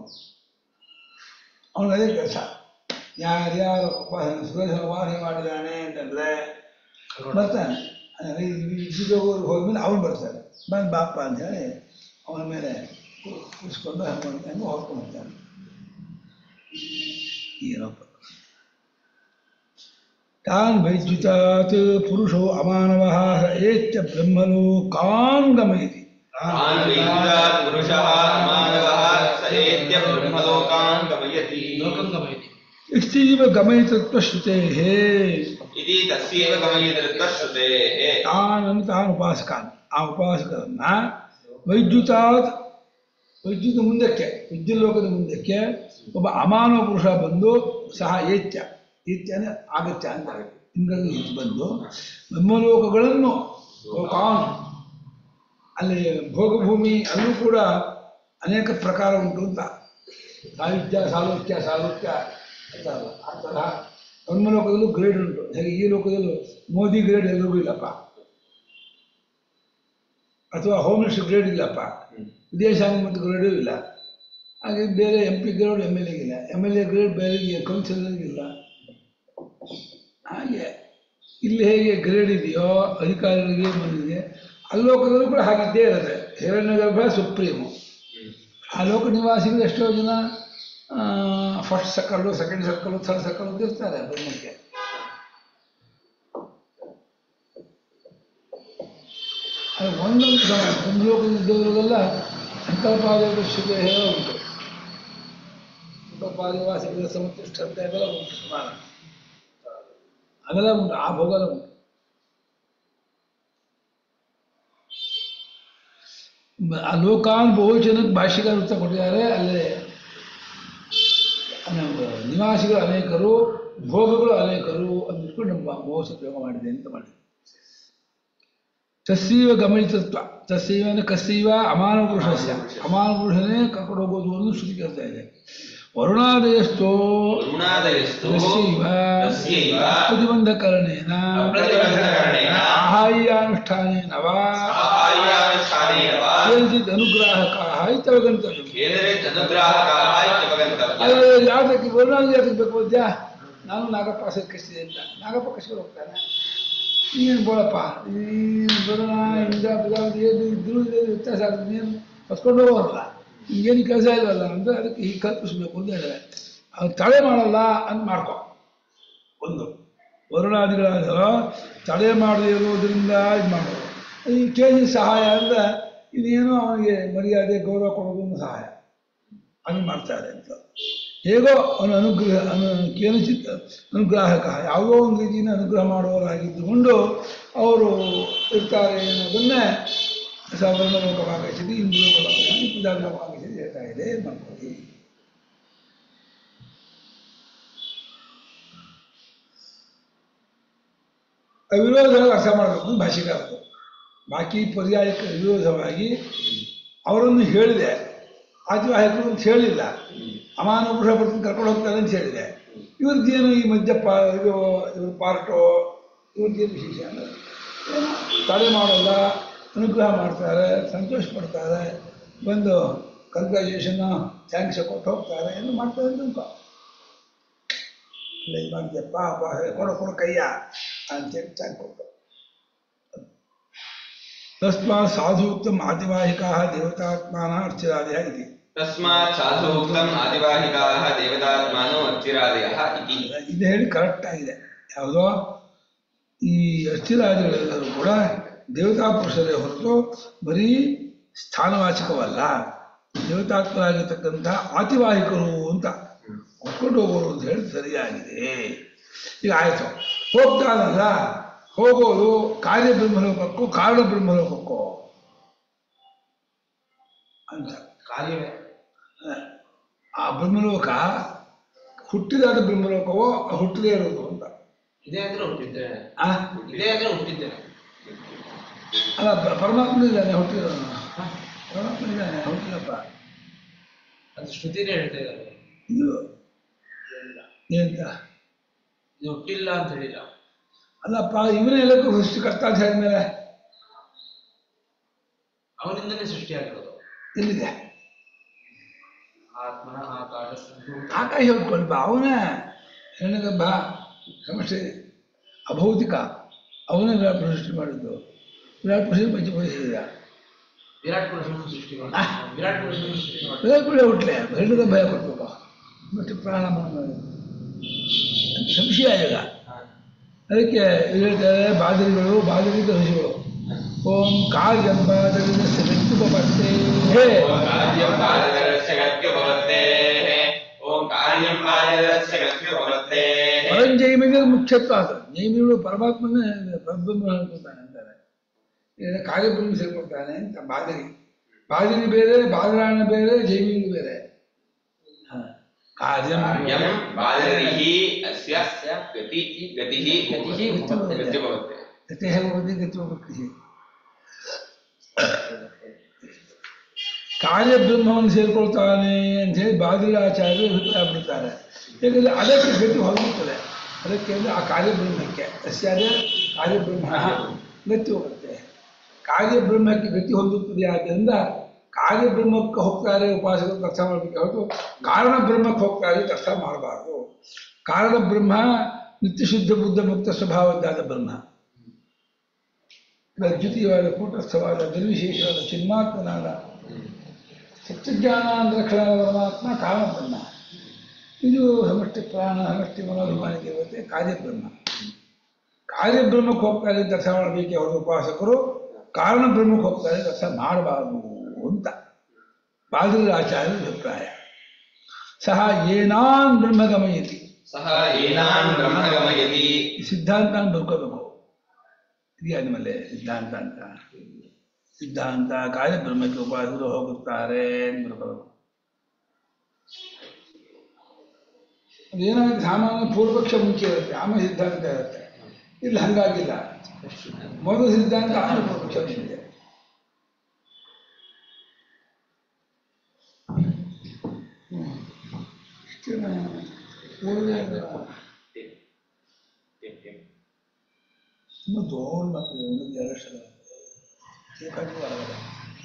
ಅವನು ಅದೇ ಕೆಲಸ ಯಾರ್ಯಾರು ಸುರೇಶ ಉಪಾಸನೆ ಮಾಡಿದ್ದಾನೆ ಅಂತಂದ್ರೆ ಬರ್ತಾನೆ ಅಂದರೆ ವಿದ್ಯುದೋಗರು ಹೋದ್ಮೇಲೆ ಅವನು ಬರ್ತಾನೆ ಬಂದು ಬಾಪ ಅಂತ ಹೇಳಿ ಅವನ ಮೇಲೆ ಕು- ಕೂರಿಸ್ಕೊಂಡು ಹಂಗೆ ಹೆಂಗೆ ಹೊರ್ಕೊಂಡು ಹೋಗ್ತಾನೆ ಏನಪ್ಪ ತಾನ್ ವೈದ್ಯುತಾತ್ ಪುರುಷೋ ಅಮಾನವಃ ಸ ಏತ್ಯ ಬ್ರಹ್ಮಲೋಕಾನ್ ಗಮಯತಿ
तान् विद्युदात् पुरुषः मानवः स एत्य ब्रह्मलोकान् गमयति
ಲೋಕಂ ಗಮಯತಿ
ಇಷ್ಟೀವ ಗಮಯಿತತ್ವ ಶ್ರುತೇಃ
इति तस्यैव गमयितृत्वश्रुतेः
ತಾನನ್ನು ತಾನು ಉಪಾಸಕಾನ್ ಆ ಉಪಾಸಕರನ್ನ ವೈದ್ಯುತಾತ್ ವಿದ್ಯುತ್ ಮುಂದಕ್ಕೆ ವಿದ್ಯುತ್ ಲೋಕದ ಮುಂದಕ್ಕೆ ಒಬ್ಬ ಅಮಾನವ ಪುರುಷ ಬಂದು ಸಹ ಏತ್ಯ ಏತ್ಯನೇ ಆಗತ್ಯ ಅಂತಾರೆ ಇಂದ್ರಲ್ಲಿ ಹೆಚ್ಚು ಬಂದು ಬ್ರಹ್ಮಲೋಕಗಳನ್ನು ಲೋಕಾನ್ ಅಲ್ಲಿ ಭೋಗಭೂಮಿ ಅಲ್ಲೂ ಕೂಡ ಅನೇಕ ಪ್ರಕಾರ ಉಂಟು ಅಂತ ಸಾಹಿತ್ಯ ಸಾಲೋಕ್ಯ ಸಾಲೋಕ್ಯ ಅಂತಾರಲ್ಲ ಆ ತರಹ ಬ್ರಹ್ಮಲೋಕದಲ್ಲೂ ಗ್ರೇಡ್ ಉಂಟು ಹೇಗೆ ಈ ಲೋಕದಲ್ಲೂ ಮೋದಿ ಗ್ರೇಡ್ ಎಲ್ರಿಗೂ ಇಲ್ಲಪ್ಪ ಅಥವಾ ಹೋಮ್ ಮಿನಿಸ್ಟರ್ ಗ್ರೇಡ್ ಇಲ್ಲಪ್ಪ ವಿದೇಶಾಂಗ ಮಂತ್ರಿ ಗ್ರೇಡೂ ಇಲ್ಲ ಹಾಗೆ ಬೇರೆ M P grade M L ಎಗಿಲ್ಲ ಎಮ್ ಎಲ್ ಎ ಗ್ರೇಡ್ ಬೇರೆ ಕೌನ್ಸಿಲರ್ಗಿಲ್ಲ ಹಾಗೆ ಇಲ್ಲಿ ಹೇಗೆ ಗ್ರೇಡ್ ಇದೆಯೋ ಅಧಿಕಾರಿಗಳಿಗೆ ಬಂದಿದೆ ಅಲ್ಲೋಕದಲ್ಲೂ ಕೂಡ ಹಾಗಿದ್ದೇ ಇರುತ್ತೆ ಹಿರಣ್ಯಗರ್ಭ ಸುಪ್ರೀಮು ಆ ಲೋಕ ನಿವಾಸಿಗಳು ಎಷ್ಟೋ ಜನ first circle second circle third circle ಅಂತ ಇರ್ತಾರೆ ಬ್ರಹ್ಮಕ್ಕೆ ಅದು ಒಂದೊಂದು ಸಮ ಬ್ರಹ್ಮಲೋಕದಲ್ಲಿ ಇದ್ದವರಿಗೆಲ್ಲ ಸಂಕಲ್ಪಾದೇವ ಶುಭ ಉಂಟು ಸಂಕಲ್ಪಾದಿವಾಸಿಗಳ ಸಮತಿಷ್ಠತೆ ಅದೆಲ್ಲ ಉಂಟು ಸುಮಾರು ಅದೆಲ್ಲ ಉಂಟು ಆ ಭೋಗಲ್ಲ ಉಂಟು ಬ- ಆ ಲೋಕಾನ್ ಬಹುಜನಕ್ಕೆ ಭಾಷೆಗಾರ ಉತ್ತರ ಕೊಟ್ಟಿದ್ದಾರೆ ಅಲ್ಲೇ ನಮ್ಮ ನಿವಾಸಿಗಳು ಅನೇಕರು ಭೋಗಗಳು ಅನೇಕರು ಅಂದಿಟ್ಕೊಂಡು ನಮ್ಮ ಮೋಸ ಪ್ರಯೋಗ ಮಾಡಿದೆ ಅಂತ ಮಾಡಿ ತಸ್ಸೀವ ಗಮನಿತತ್ವ ತಸ್ಸೀವ ಅಂದ್ರೆ ಕಸ್ಸೀವ ಅಮಾನ ಪುರುಷಸ್ಯ ಅಮಾನ ಪುರುಷನೇ ಕರ್ಕೊಂಡು ಹೋಗೋದು ಒಂದು ಶ್ರುತಿ ಕೇಳ್ತಾ ಇದೆ ವರುಣಾದಯಸ್ಥೋ
वरुणादयस्तु
ತಸ್ಸೀವ
तस्यैव
ಪ್ರತಿಬಂಧಕರಣೇನ
प्रतिबन्धकरणेन
ಆಹಾರ್ಯಾನುಷ್ಠಾನೇನ ವಾ
साहाय्यानुष्ठानेन वा
ಕೇಂಚಿತ್ ಅನುಗ್ರಾಹಕಾಹ ಇತ್ಯವಗಂತವ್ಯಂ
केन्द्रित अनुग्राहकाः इत्यवगन्तव्यम्
ಆದರೆ ಯಾತಕ್ಕೆ ವರುಣಾದಿ ಯಾತಕ್ಕೆ ಬೇಕು ಅದ್ಯಾ ನಾನು ನಾಗಪ್ಪ ಸರ್ ಕಷ್ಟಿದೆ ಅಂತ ನಾಗಪ್ಪ ಕಷ್ಟ ಹೋಗ್ತಾನೆ ನೀನು ಬೋಳಪ್ಪ ಈ ವರುಣ ಇಂದ್ರ ಪ್ರಜಾಪತಿ ಏನು ಇದ್ರು ಇದೇನು ವ್ಯತ್ಯಾಸ ಆಗುತ್ತೆ ನೀನು ಹೊತ್ಕೊಂಡು ಹೋಗೋಲ್ಲ ಏನು ಕೆಲಸ ಇಲ್ಲಲ್ಲ ಅಂತ ಅದಕ್ಕೆ ಹೀಗೆ ಕಲ್ಪಿಸ್ಬೇಕು ಅಂತ ಹೇಳಿದ್ರೆ ಅವ್ರು ತಡೆ ಮಾಡಲ್ಲ ಅಂತ ಮಾಡ್ಕೊ ಒಂದು ವರುಣಾದಿಗಳಾದ ತಡೆ ಮಾಡದೇ ಇರೋದ್ರಿಂದ ಇದು ಮಾಡೋದು ಈ ಕೇಳಿ ಸಹಾಯ ಅಂದ್ರೆ ಇದೇನೋ ಅವನಿಗೆ ಮರ್ಯಾದೆ ಗೌರವ ಕೊಡೋದು ಒಂದು ಸಹಾಯ ಅದು ಮಾಡ್ತಾರೆ ಅಂತ ಹೇಗೋ ಅವನು ಅನುಗ್ರಹ ಅನು ಕೇನಚಿತ್ ಅನುಗ್ರಾಹಕ ಯಾವುದೋ ಒಂದು ರೀತಿಯಿಂದ ಅನುಗ್ರಹ ಮಾಡುವವರಾಗಿದ್ದುಕೊಂಡು ಅವರು ಇರ್ತಾರೆ ಅನ್ನೋದನ್ನೇ ಸವರ್ಣ ಲೋಕವಾಗೈಸಿದೆ ಇಂದು ಲೋಕವಾಗೈಸಿದೆ ಪಿದಾರ್ ಲೋಕವಾಗೈಸಿದೆ ಹೇಳ್ತಾ ಇದೆ ಮಾಡ್ಕೊಳ್ಳಿ ಅವಿರೋಧವಾಗಿ ಅರ್ಥ ಮಾಡಬೇಕು ಅಂತ ಭಾಷೆಗಾರರು ಬಾಕಿ ಪರ್ಯಾಯಕ್ಕೆ ವಿರೋಧವಾಗಿ ಅವರನ್ನು ಹೇಳಿದೆ ಆದಿವಾಹಿಕರು ಅಂತ ಹೇಳಿಲ್ಲ ಅಮಾನುಪುರುಷ ಬರ್ತೀನಿ ಕರ್ಕೊಂಡು ಹೋಗ್ತಾರೆ ಅಂತ ಹೇಳಿದೆ ಇವ್ರದ್ದೇನು ಈ ಮದ್ಯಪ ಇದು ಇವ್ರ ಪಾರ್ಟೋ ಇವ್ರದ್ದೇನು ವಿಶೇಷ ಅಂದರೆ ಏನೋ ತಡೆ ಮಾಡೋಲ್ಲ ಅನುಗ್ರಹ ಮಾಡ್ತಾರೆ ಸಂತೋಷ ಪಡ್ತಾರೆ ಬಂದು ಕಂಗ್ರ್ಯಾಚುಲೇಷನ್ ಥ್ಯಾಂಕ್ಸ್ ಕೊಟ್ಟು ಹೋಗ್ತಾರೆ ಏನು ಮಾಡ್ತಾರೆ ಅಂತ ಅನ್ಕೋ. ಇಲ್ಲ ಇದು ಮಾಡಿದ್ಯಪ್ಪ ಅಪ್ಪ ಕೊಡು ಕೊಡು ಕೈಯ ಅಂತೇಳಿ ಥ್ಯಾಂಕ್ ಕೊಟ್ಟು ತಸ್ಮಾತ್ ಸಾಧುಕ್ತಂ ಆದಿವಾಹಿಕಾः ದೇವತಾತ್ಮಾನः ಅರ್ಚಿರಾದಯ ಇತಿ
ತಸ್ಮಾತ್ ಸಾಧುಕ್ತಂ ಆದಿವಾಹಿಕಾಃ ದೇವತಾತ್ಮಾನೋ ಅರ್ಚಿರಾದಯಃ ಇತಿ
ಇದು ಹೇಳಿ ಕರೆಕ್ಟ್ ಆಗಿದೆ ಯಾವುದೋ ಈ ಅಸ್ಥಿರಾದಿಗಳೆಲ್ಲರೂ ಕೂಡ ದೇವತಾ ಪುರುಷರೇ ಹೊರತು ಬರೀ ಸ್ಥಾನವಾಚಕವಲ್ಲ ದೇವತಾತ್ಮರಾಗಿರ್ತಕ್ಕಂಥ ಆತಿವಾಹಿಕರು ಅಂತ ಒಪ್ಕೊಂಡು ಹೋಗೋರು ಅಂತ ಹೇಳಿ ಸರಿಯಾಗಿದೆ ಈಗ ಆಯಿತು ಹೋಗ್ತಾನಲ್ಲ ಹೋಗೋದು ಕಾರ್ಯ ಬ್ರಹ್ಮಲೋಕಕ್ಕೋ ಕಾರಣ ಬ್ರಹ್ಮಲೋಕಕ್ಕೋ ಅಂತ
ಕಾರ್ಯವೇ
ಆ ಬ್ರಹ್ಮಲೋಕ ಹುಟ್ಟಿದಾದ ಬ್ರಹ್ಮಲೋಕವೋ ಹುಟ್ಟದೇ ಇರೋದು ಅಂತ
ಇದೇ ಅಂದ್ರೆ ಹುಟ್ಟಿದ್ದೇನೆ
ಆ?
ಇದೇ ಅಂದ್ರೆ ಹುಟ್ಟಿದ್ದೇನೆ
ಅಲ್ಲ ಪ- ಪರಮಾತ್ಮ ಇದ್ದಾನೆ ಹುಟ್ಟಿರೋನು ಪರಮಾತ್ಮ ಇದ್ದಾನೆ ಹುಟ್ಟಿಲ್ಲಪ್ಪ
ಅದು ಶ್ರುತಿನೇ ಹೇಳ್ತಾ ಇದ್ದಾರೆ
ಇದು ಎಂತ
ಇದು ಹುಟ್ಟಿಲ್ಲ ಅಂತ ಹೇಳಿಲ್ಲ
ಅಲ್ಲಪ್ಪ ಇವನೇ ಎಲ್ಲಕ್ಕೂ ಸೃಷ್ಟಿಕರ್ತ ಅಂತ ಹೇಳಿದ್ಮೇಲೆ
ಅವನಿಂದನೇ ಸೃಷ್ಟಿಯಾಗಿರೋದು
ಎಲ್ಲಿದೆ
ಆತ್ಮನ ಆಕಾಶ ಸಂಭೂತ
ಆಕಾಶ ಹೊತ್ಕೊಳ್ಪ ಅವನೇ ಹೆಣ್ಣಗಬ್ಬ ಸಮಸ್ಯೆ ಅಭೌತಿಕ ಅವನೇ ವಿರಾಟ್ ಪುರುಷ ಸೃಷ್ಟಿ ಮಾಡಿದ್ದು ವಿರಾಟ್ ಪುರುಷ ಪಂಚಪುರುಷ
ವಿರಾಟ್ ಪುರುಷನನ್ನು ಸೃಷ್ಟಿ ಮಾಡಿ ವಿರಾಟ್ ಪುರುಷನನ್ನು ಸೃಷ್ಟಿ ಮಾಡಿ
ವಿರಾಟ್ ಪುರುಷ ಹುಟ್ಲೆ ಹೆಣ್ಣಗ ಭಯ ಕೊಡ್ಬೇಕು ಮತ್ತೆ ಪ್ರಾಣ ಮಾಡೋದು ಸಂಶಯ ಈಗ ಅದಕ್ಕೆ ಇದು ಹೇಳ್ತಾರೆ ಬಾದರಿಗಳು ಬಾದರಿದ ಋಷಿಗಳು ಓಂ ಕಾರ್ಯಂ ಬಾದರಿದ ವ್ಯಕ್ತಿಪತ್ತೆ
ಓಂ ಕಾರ್ಯಂ ಬಾಲಕರಸ್ಯ ಗತ್ಯ ಭವತ್ತೇಃ ಓಂ ಕಾರ್ಯಂ ಬಾಲಕರಸ್ಯ ಗತ್ಯ ಭವತ್ತೇಃ
ಪರಂಜೈಮಿಗೆ ಮುಖ್ಯತ್ವ ಅದು ಜೈಮಿಗಳು ಪರಮಾತ್ಮನೇ ಪರಬ್ರಹ್ಮ ಅನ್ಕೊತಾನೆ ಅಂತಾರೆ ಈಗ ಕಾರ್ಯಬ್ರಹ್ಮ ಸೇರ್ಕೊಳ್ತಾನೆ ಅಂತ ಬಾದರಿ ಬಾದರಿ ಬೇರೆ ಬಾದರಾಯಣ ಬೇರೆ ಜೈಮಿಗಳು ಬೇರೆ ಹ. ಕಾರ್ಯಂ
ಕಾರ್ಯಂ ಬಾಲಕರಿः ಅಸ್ಯ ಗತಿ ಗತಿಃ
ಗತಿಃ
ಗತ್ಯ ಭವತ್ತೇಃ
ಗತಿ ಹೇಳುವುದೇ ಗತಿ ಭಕ್ತಿ ಕಾರ್ಯಬ್ರಹ್ಮವನ್ನು ಸೇರ್ಕೊಳ್ತಾನೆ ಅಂತ ಹೇಳಿ ಬಾದಿರಾಚಾರ್ಯರು ಅಭಿಪ್ರಾಯ ಪಡ್ತಾರೆ ಯಾಕಂದ್ರೆ ಅದಕ್ಕೆ ಗತಿ ಹೊರಗುತ್ತದೆ ಅದಕ್ಕೆ ಅಂದರೆ ಆ ಕಾರ್ಯಬ್ರಹ್ಮಕ್ಕೆ ಅಸ್ಯಾದ ಕಾರ್ಯಬ್ರಹ್ಮ ಗತಿ ಹೋಗುತ್ತೆ ಕಾರ್ಯಬ್ರಹ್ಮಕ್ಕೆ ಗತಿ ಹೊಂದುತ್ತದೆ ಆದ್ದರಿಂದ ಕಾರ್ಯಬ್ರಹ್ಮಕ್ಕೆ ಹೋಗ್ತಾರೆ ಉಪಾಸಕರು ಅರ್ಥ ಮಾಡಬೇಕು ಹೊರತು ಕಾರಣ ಬ್ರಹ್ಮಕ್ಕೆ ಹೋಗ್ತಾರೆ ಅಂತ ಅರ್ಥ ಮಾಡಬಾರ್ದು ಕಾರಣ ಬ್ರಹ್ಮ ನಿತ್ಯಶುದ್ಧ ಬುದ್ಧ ಮುಕ್ತ ಸ್ವಭಾವದ್ದಾದ ಬ್ರಹ್ಮ ದ್ವಿತೀಯವಾದ ಕೂಟಸ್ಥವಾದ ನಿರ್ವಿಶೇಷವಾದ ಚಿನ್ಮಾತ್ಮನಾದ ಸತ್ಯಜ್ಞಾನಾಂತರಕ್ಷಣಾದ ಪರಮಾತ್ಮ ಕಾರಣಬ್ರಹ್ಮ ಇದು ಸಮಷ್ಟಿ ಪ್ರಾಣ ಸಮಷ್ಟಿ ಮನೋಭಿಮಾನಿ ದೇವತೆ ಕಾರ್ಯಬ್ರಹ್ಮ ಕಾರ್ಯಬ್ರಹ್ಮಕ್ಕೆ ಹೋಗ್ತಾರೆ ಅಂತ ಅರ್ಥ ಮಾಡಬೇಕೆ ಹೊರತು ಉಪಾಸಕರು ಕಾರಣ ಬ್ರಹ್ಮಕ್ಕೆ ಹೋಗ್ತಾರೆ ಅಂತ ಅರ್ಥ ಮಾಡಬಾರದು ಅಂತ ಪಾದರಿ ಆಚಾರ್ಯರ ಅಭಿಪ್ರಾಯ ಸಹ ಏನಾನ್ ಬ್ರಹ್ಮ ಗಮಯತಿ
ಸಹ ಏನಾನ್ ಬ್ರಹ್ಮ ಗಮಯತಿ
ಈ ಸಿದ್ಧಾಂತ ಅಂತ ಬರ್ಕೋಬೇಕು ಇದೆಯಾ ನಿಮ್ಮಲ್ಲಿ ಸಿದ್ಧಾಂತ ಅಂತ ಸಿದ್ಧಾಂತ ಕಾರ್ಯಬ್ರಹ್ಮಕ್ಕೆ ಉಪಾಸಕರು ಹೋಗುತ್ತಾರೆ ಅಂತ ಬರ್ಕೋಬೇಕು ಅದೇನಾಗುತ್ತೆ ಸಾಮಾನ್ಯ ಪೂರ್ವಪಕ್ಷ ಮುಂಚೆ ಇರುತ್ತೆ ಆಮೇಲೆ ಸಿದ್ಧಾಂತ ಇರುತ್ತೆ ಇಲ್ಲಿ ಹಂಗಾಗಿಲ್ಲ ಮೊದಲು ಸಿದ್ಧಾಂತ ಆಮೇಲೆ ಪೂರ್ವಪಕ್ಷ ಬಂದಿದೆ ಹ್ಮ್. ಇಷ್ಟೇನಾ? ಒಳ್ಳೆ ತುಂಬ ದೊಡ್ಡ ಮಕ್ಕಳು ಒಂದು ಎರಡು ಸಲ ಬೇಕಾಗಿ ಹೊರಗಡೆ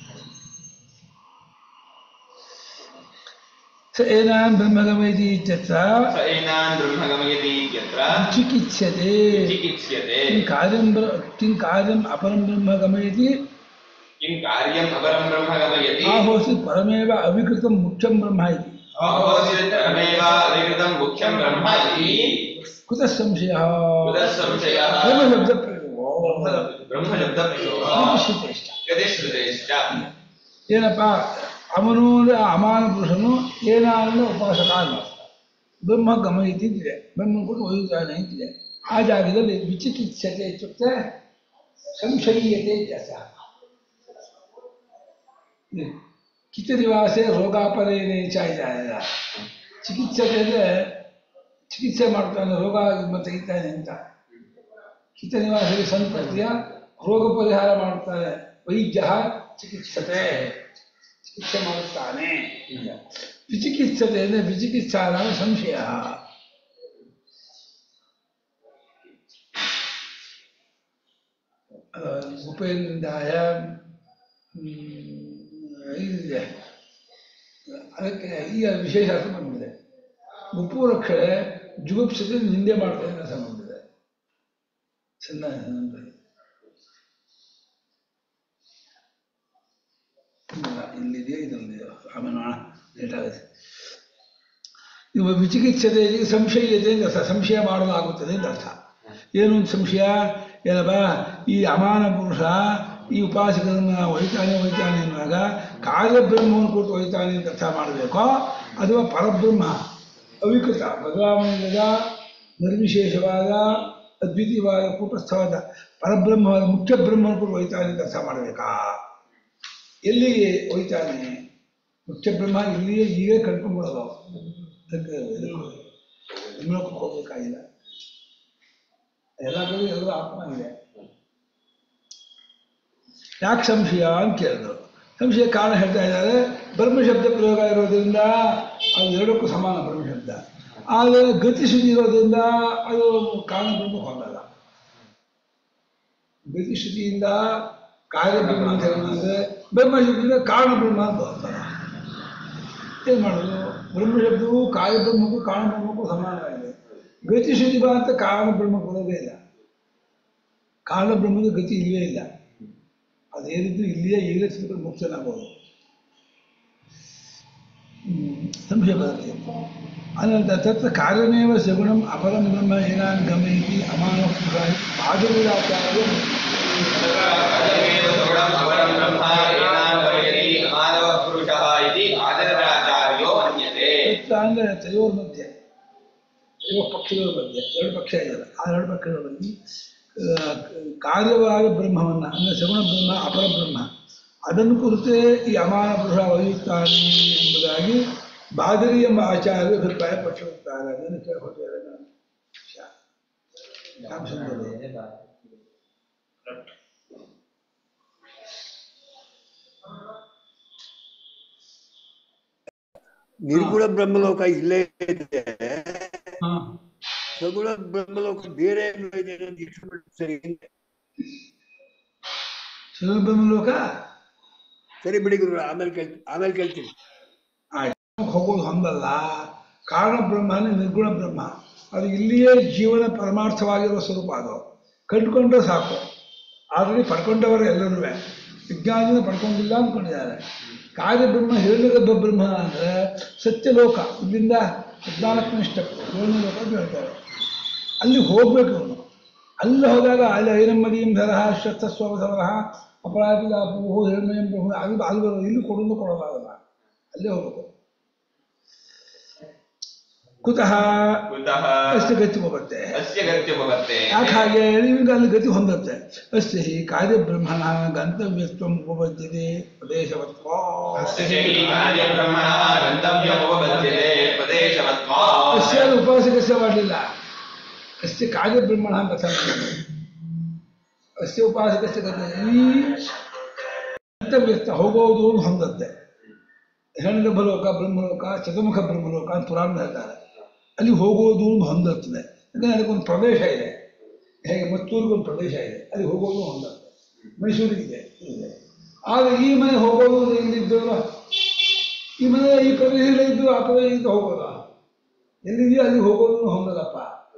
ಸ ಏನಾನ್ ಬ್ರಹ್ಮಗಮೈತಿ ಇತ್ಯತ್ರ
ಸ ಏನಾನ್ ಬ್ರಹ್ಮ ಗಮಯತಿ ಇತ್ಯತ್ರ
ಚಿಕಿತ್ಸ್ಯತೆ
ಚಿಕಿತ್ಸ್ಯತೆ
किं कार्यं ब्र- किं कार्यम् अपरं ब्रह्म गमयति
किं कार्यम् अपरं ब्रह्म गमयति
आहोसि परमेव अविकृतं मुख्यं ब्रह्म इति
अहोसित् परमेव अविकृतं मुख्यं ब्रह्म इति
कुतः संशयः
कुतः संशयः?
ब्रह्मशब्दप्रयोगो
ब्रह्मशब्दप्रयोगः
ಶ್ರುತೇಷ್ಟ
ಗತಿಶ್ರುತೇಶ್ಚ
ಏನಪ್ಪ ಅವನು ಅಂದ್ರೆ ಅಮಾನ ಪುರುಷನು ಏನಾನು ಉಪಾಸಕ ಅಲ್ಲ ಬ್ರಹ್ಮ ಗಮಯಿತಿ ಅಂತಿದೆ ಬ್ರಹ್ಮ ಕೂಡ ಒಯ್ಯುತ್ತಾನೆ ಅಂತಿದೆ ಆ ಜಾಗದಲ್ಲಿ ವಿಚಿಕಿತ್ಸತೆ ಇತ್ಯುಕ್ತೆ ಸಂಶಯೀಯತೆ ಇತ್ಯರ್ಥ ಕಿತನಿವಾಸೆ ರೋಗಾಪರೇನೇ ಚ ಇದೆ ಚಿಕಿತ್ಸೆ ಅಂದರೆ ಚಿಕಿತ್ಸೆ ಮಾಡ್ತಾನೆ ರೋಗ ತೆಗಿತಾನೆ ಅಂತ ಹಿತನಿವಾಸದಲ್ಲಿ ಸಂತತಿಯ ರೋಗ ಪರಿಹಾರ ಮಾಡ್ತಾನೆ ವೈದ್ಯ ಚಿಕಿತ್ಸತೆ ಚಿಕಿತ್ಸೆ ಮಾಡುತ್ತಾನೆ ವಿಚಿಕಿತ್ಸತೆ ಅಂದರೆ ವಿಚಿಕಿತ್ಸಾ ನಾಮ ಸಂಶಯ ಆ, ಉಪೇಂದ್ರಾಯ ಇದಿದೆ ಅದಕ್ಕೆ ಈಗ ವಿಶೇಷ ಅರ್ಥ ಬಂದಿದೆ ಗುಪ್ಪು ರಕ್ಷಣೆ ಜುಗುಪ್ಸತೆ ನಿಂದೆ ಮಾಡ್ತಾರೆ ಅಂತ ಅರ್ಥ ಬಂದಿದೆ ಸಣ್ಣ ಸಂದರ್ಭದಲ್ಲಿ. ಇಲ್ಲ, ಇಲ್ಲಿದೆಯೋ ಇದರಲ್ಲಿದೆಯೋ ಆಮೇಲೆ ನೋಡೋಣ ಲೇಟ್ ಆಗುತ್ತೆ ಇವ ವಿಚಿಕಿತ್ಸತೆ ಈಗ ಸಂಶಯತೆ ಅಂತ ಅರ್ಥ ಸಂಶಯ ಮಾಡಲಾಗುತ್ತದೆ ಅಂತ ಅರ್ಥ ಏನು ಒಂದು ಸಂಶಯ ಏನಪ್ಪ ಈ ಅಮಾನ ಪುರುಷ ಈ ಉಪಾಸಕರನ್ನ ಒಯ್ತಾನೆ ಒಯ್ತಾನೆ ಅನ್ನುವಾಗ ಕಾರ್ಯಬ್ರಹ್ಮವನ್ನು ಕೊಟ್ಟು ಒಯ್ತಾನೆ ಅಂತ ಅರ್ಥ ಮಾಡಬೇಕೋ ಅಥವಾ ಪರಬ್ರಹ್ಮ ಅವಿಕೃತ ಭಗವಾನಿಲ್ಲದ ನಿರ್ವಿಶೇಷವಾದ ಅದ್ವಿತೀಯವಾದ ಕೂಟಸ್ಥವಾದ ಪರಬ್ರಹ್ಮವಾದ ಮುಖ್ಯ ಬ್ರಹ್ಮವನ್ನು ಕೊಟ್ಟು ಒಯ್ತಾನೆ ಅಂತ ಅರ್ಥ ಮಾಡಬೇಕಾ ಎಲ್ಲಿಗೆ ಒಯ್ತಾನೆ ಮುಖ್ಯ ಬ್ರಹ್ಮ ಇಲ್ಲಿಯೇ ಈಗ ಕಟ್ಕೊಂಡ್ಬಿಡೋದು ಅದಕ್ಕೆ ವಿಮೋಕಕ್ಕೆ ಹೋಗ್ಬೇಕಾಗಿಲ್ಲ ಎಲ್ಲ ಕಡೆ ಎಲ್ಲರೂ ಆತ್ಮ ಇದೆ ಯಾಕೆ ಸಂಶಯ ಅಂತ ಕೇಳಿದ್ರು ಸಂಶಯ ಕಾರಣ ಹೇಳ್ತಾ ಇದ್ದಾರೆ ಬ್ರಹ್ಮಶಬ್ದ ಪ್ರಯೋಗ ಇರೋದ್ರಿಂದ ಅದು ಎರಡಕ್ಕೂ ಸಮಾನ ಬ್ರಹ್ಮಶಬ್ದ ಆದರೆ ಗತಿಶುದ್ಧಿ ಇರೋದ್ರಿಂದ ಅದು ಕಾರಣ ಬ್ರಹ್ಮ ಹೊಂದಲ್ಲ ಗತಿಶುದ್ಧಿಯಿಂದ ಕಾರ್ಯಬ್ರಹ್ಮ ಅಂತ ಹೇಳಿದ್ರೆ ಬ್ರಹ್ಮಶಬ್ದದಿಂದ ಕಾರಣ ಬ್ರಹ್ಮ ಅಂತ ಬರ್ತಾರೆ ಏನು ಮಾಡೋದು ಬ್ರಹ್ಮಶಬ್ದವು ಕಾರ್ಯಬ್ರಹ್ಮಕ್ಕೂ ಕಾರಣ ಬ್ರಹ್ಮಕ್ಕೂ ಸಮಾನವಾಗಿದೆ ಗತಿಶುದ್ಧಿ ಬಾ ಅಂತ ಕಾರಣ ಬ್ರಹ್ಮ ಬರೋದೇ ಇಲ್ಲ ಕಾರಣ ಬ್ರಹ್ಮದ ಗತಿ ಇಲ್ಲವೇ ಇಲ್ಲ ಅದೇನಿದ್ದು ಇಲ್ಲಿಯೇ ಈಗಲೇ ತಿಳ್ಕೊಂಡು ಮುಕ್ತನಾಗ್ಬೋದು ಹ್ಮ್, ಸಂಶಯ ಬರುತ್ತೆ ಅನಂತರ ತತ್ರ ಕಾರ್ಯಮೇವ ಸಗುಣಂ ಅಪರಂ ಬ್ರಹ್ಮ ಏನಾನ್ ಗಮಯತಿ ಅಮಾನ ಮಾಧುರ್ಯಾಚಾರ್ಯ
ಅಜಮೇವ ಸಗುಣಂ ಅವರಂ ಬ್ರಹ್ಮ ಏನಾನ್ ಗಮಯತಿ ಮಾನವ ಪುರುಷಃ ಇತಿ ಆದರಾಚಾರ್ಯೋ ಮನ್ಯತೆ
ತತ್ರ ಅಂದರೆ ತಯೋರ್ ಮಧ್ಯೆ ಇರುವ ಪಕ್ಷಗಳ ಮಧ್ಯೆ ಎರಡು ಪಕ್ಷ ಇದೆಯಲ್ಲ ಆ ಎರಡು ಪಕ್ಷಗಳಲ್ಲಿ ಆ, ಕಾರ್ಯವಾದ ಬ್ರಹ್ಮವನ್ನು ಅಂದರೆ ಸಗುಣ ಬ್ರಹ್ಮ ಅಪರ ಬ್ರಹ್ಮ ಅದನ್ನು ಕುರಿತೇ ಈ ಅಮಾನ ಪುರುಷ ಒಯ್ಯುತ್ತಾನೆ ಎಂಬುದಾಗಿ ಬಾದರಿ ಎಂಬ ಆಚಾರ್ಯರು ಅಭಿಪ್ರಾಯ ಪಟ್ಟಿರುತ್ತಾರೆ ಅದನ್ನು ಕೇಳ್ಕೊಟ್ಟಿದ್ದಾರೆ ನಾನು ಶಾ- ಶಾಂಸಂದ್ರರು.
ನಿರ್ಗುಣ ಬ್ರಹ್ಮಲೋಕ ಇಲ್ಲೇ ಇದೆ
ಹಾ.
ಸಗುಣ ಬ್ರಹ್ಮಲೋಕ ಬೇರೆ ಎಲ್ಲೋ ಇದೆ ಅಂತ ಇಟ್ಬಿಟ್ಟು ಸರಿ
ಸಗುಣ ಬ್ರಹ್ಮಲೋಕ
ಸರಿ ಬಿಡಿ ಗುರು ಆಮೇಲೆ ಕೇಳ್ತೀನಿ ಆಮೇಲೆ ಕೇಳ್ತೀನಿ
ಆಯ್ತು ಹೋಗೋದು ಹೊಂದಲ್ಲ ಕಾರಣ ಬ್ರಹ್ಮನೇ ನಿರ್ಗುಣ ಬ್ರಹ್ಮ ಅದು ಇಲ್ಲಿಯೇ ಜೀವನ ಪರಮಾರ್ಥವಾಗಿರುವ ಸ್ವರೂಪ ಅದು ಕಂಡುಕೊಂಡ್ರೆ ಸಾಕು ಆಲ್ರೆಡಿ ಪಡ್ಕೊಂಡವರು ಎಲ್ಲರೂ ವಿಜ್ಞಾನಿನ ಪಡ್ಕೊಂಡಿಲ್ಲ ಅಂದ್ಕೊಂಡಿದ್ದಾರೆ ಕಾರ್ಯಬ್ರಹ್ಮ ಹಿರಣ್ಯಗರ್ಭ ಬ್ರಹ್ಮ ಅಂದರೆ ಸತ್ಯಲೋಕ ಇಲ್ಲಿಂದ ಹದಿನಾಲ್ಕನೇ ಸ್ಟೆಪ್ ಏಳನೇ ಲೋಕ ಅಂತ ಹೇಳ್ತಾರೆ ಅಲ್ಲಿ ಹೋಗ್ಬೇಕು ಅವನು ಅಲ್ಲಿ ಹೋದಾಗ ಅಲ್ಲಿ ಐನಮ್ಮದಿಂ ಧರಹ ಶಸ್ತ್ರಸ್ವಭರ ಅಪರಾಧಿಗ ಅಪೂಹು ಹಿರಣ್ಯಂ ಬ್ರಹ್ಮ ಅಲ್ಲಿ ಅಲ್ಲಿ ಬರೋದು ಇಲ್ಲಿ ಕೊಡೋದು ಕೊಡೋದಾಗಲ್ಲ ಅಲ್ಲೇ ಹೋಗ್ಬೇಕು ಕುತಃ
ಕುತಃ
ಅಷ್ಟು ಗತಿ ಹೋಗುತ್ತೆ
ಅಸ್ಯ ಗತ್ಯಪವರ್ತೆ
ಯಾಕೆ ಹಾಗೆ ನಿಮಗೆ ಅಲ್ಲಿ ಗತಿ ಹೊಂದುತ್ತೆ ಅಸ್ಯ ಹಿ ಕಾರ್ಯಬ್ರಹ್ಮಣ ಗಂತವ್ಯತ್ವ ಉಪಬದ್ಧತೆ ಪ್ರದೇಶವತ್ವ
ಅಸ್ಯ ಹಿ ಕಾರ್ಯಬ್ರಹ್ಮಣಃ ಗಂತವ್ಯಮುಪಬಧ್ಯತೆ ಪ್ರದೇಶವತ್ವಾ
ಅಸ್ಯ ಉಪಾಸಕಸ್ಯ ಮಾಡಲಿಲ್ಲ ಅಸ್ಯ ಕಾರ್ಯಬ್ರಹ್ಮಣ ಅಂತ ಅರ್ಥ ಮಾಡ್ಬೇಕು. ಅಸ್ಯ ಉಪಾಸಕಸ್ಯ ಗತಿ ಈ ಗಂತವ್ಯಸ್ಥ ಹೋಗೋದು ಅಂತ ಹೊಂದುತ್ತೆ ಹೆಣ್ಗರ್ಭಲೋಕ ಬ್ರಹ್ಮಲೋಕ ಚತುರ್ಮುಖ ಬ್ರಹ್ಮಲೋಕ ಅಂತ ಪುರಾಣ ಹೇಳ್ತಾರೆ ಅಲ್ಲಿ ಹೋಗೋದು ಒಂದು ಹೊಂದುತ್ತದೆ ಯಾಕಂದ್ರೆ ಅದಕ್ಕೊಂದು ಪ್ರದೇಶ ಇದೆ ಹೇಗೆ ಮತ್ತೂರಿಗೆ ಒಂದು ಪ್ರದೇಶ ಇದೆ ಅಲ್ಲಿ ಹೋಗೋದು ಹೊಂದುತ್ತೆ ಮೈಸೂರಿಗಿದೆ ಇದೆ ಆದರೆ ಈ ಮನೆ ಹೋಗೋದು ಎಲ್ಲಿದ್ದಲ್ಲ ಈ ಮನೆ ಈ ಪ್ರದೇಶದಲ್ಲಿ ಇದ್ದು ಆ ಪ್ರದೇಶದಿಂದ ಹೋಗೋದ ಎಲ್ಲಿದೆಯೋ ಅಲ್ಲಿ ಹೋಗೋದು ಹೊಂದದಪ್ಪ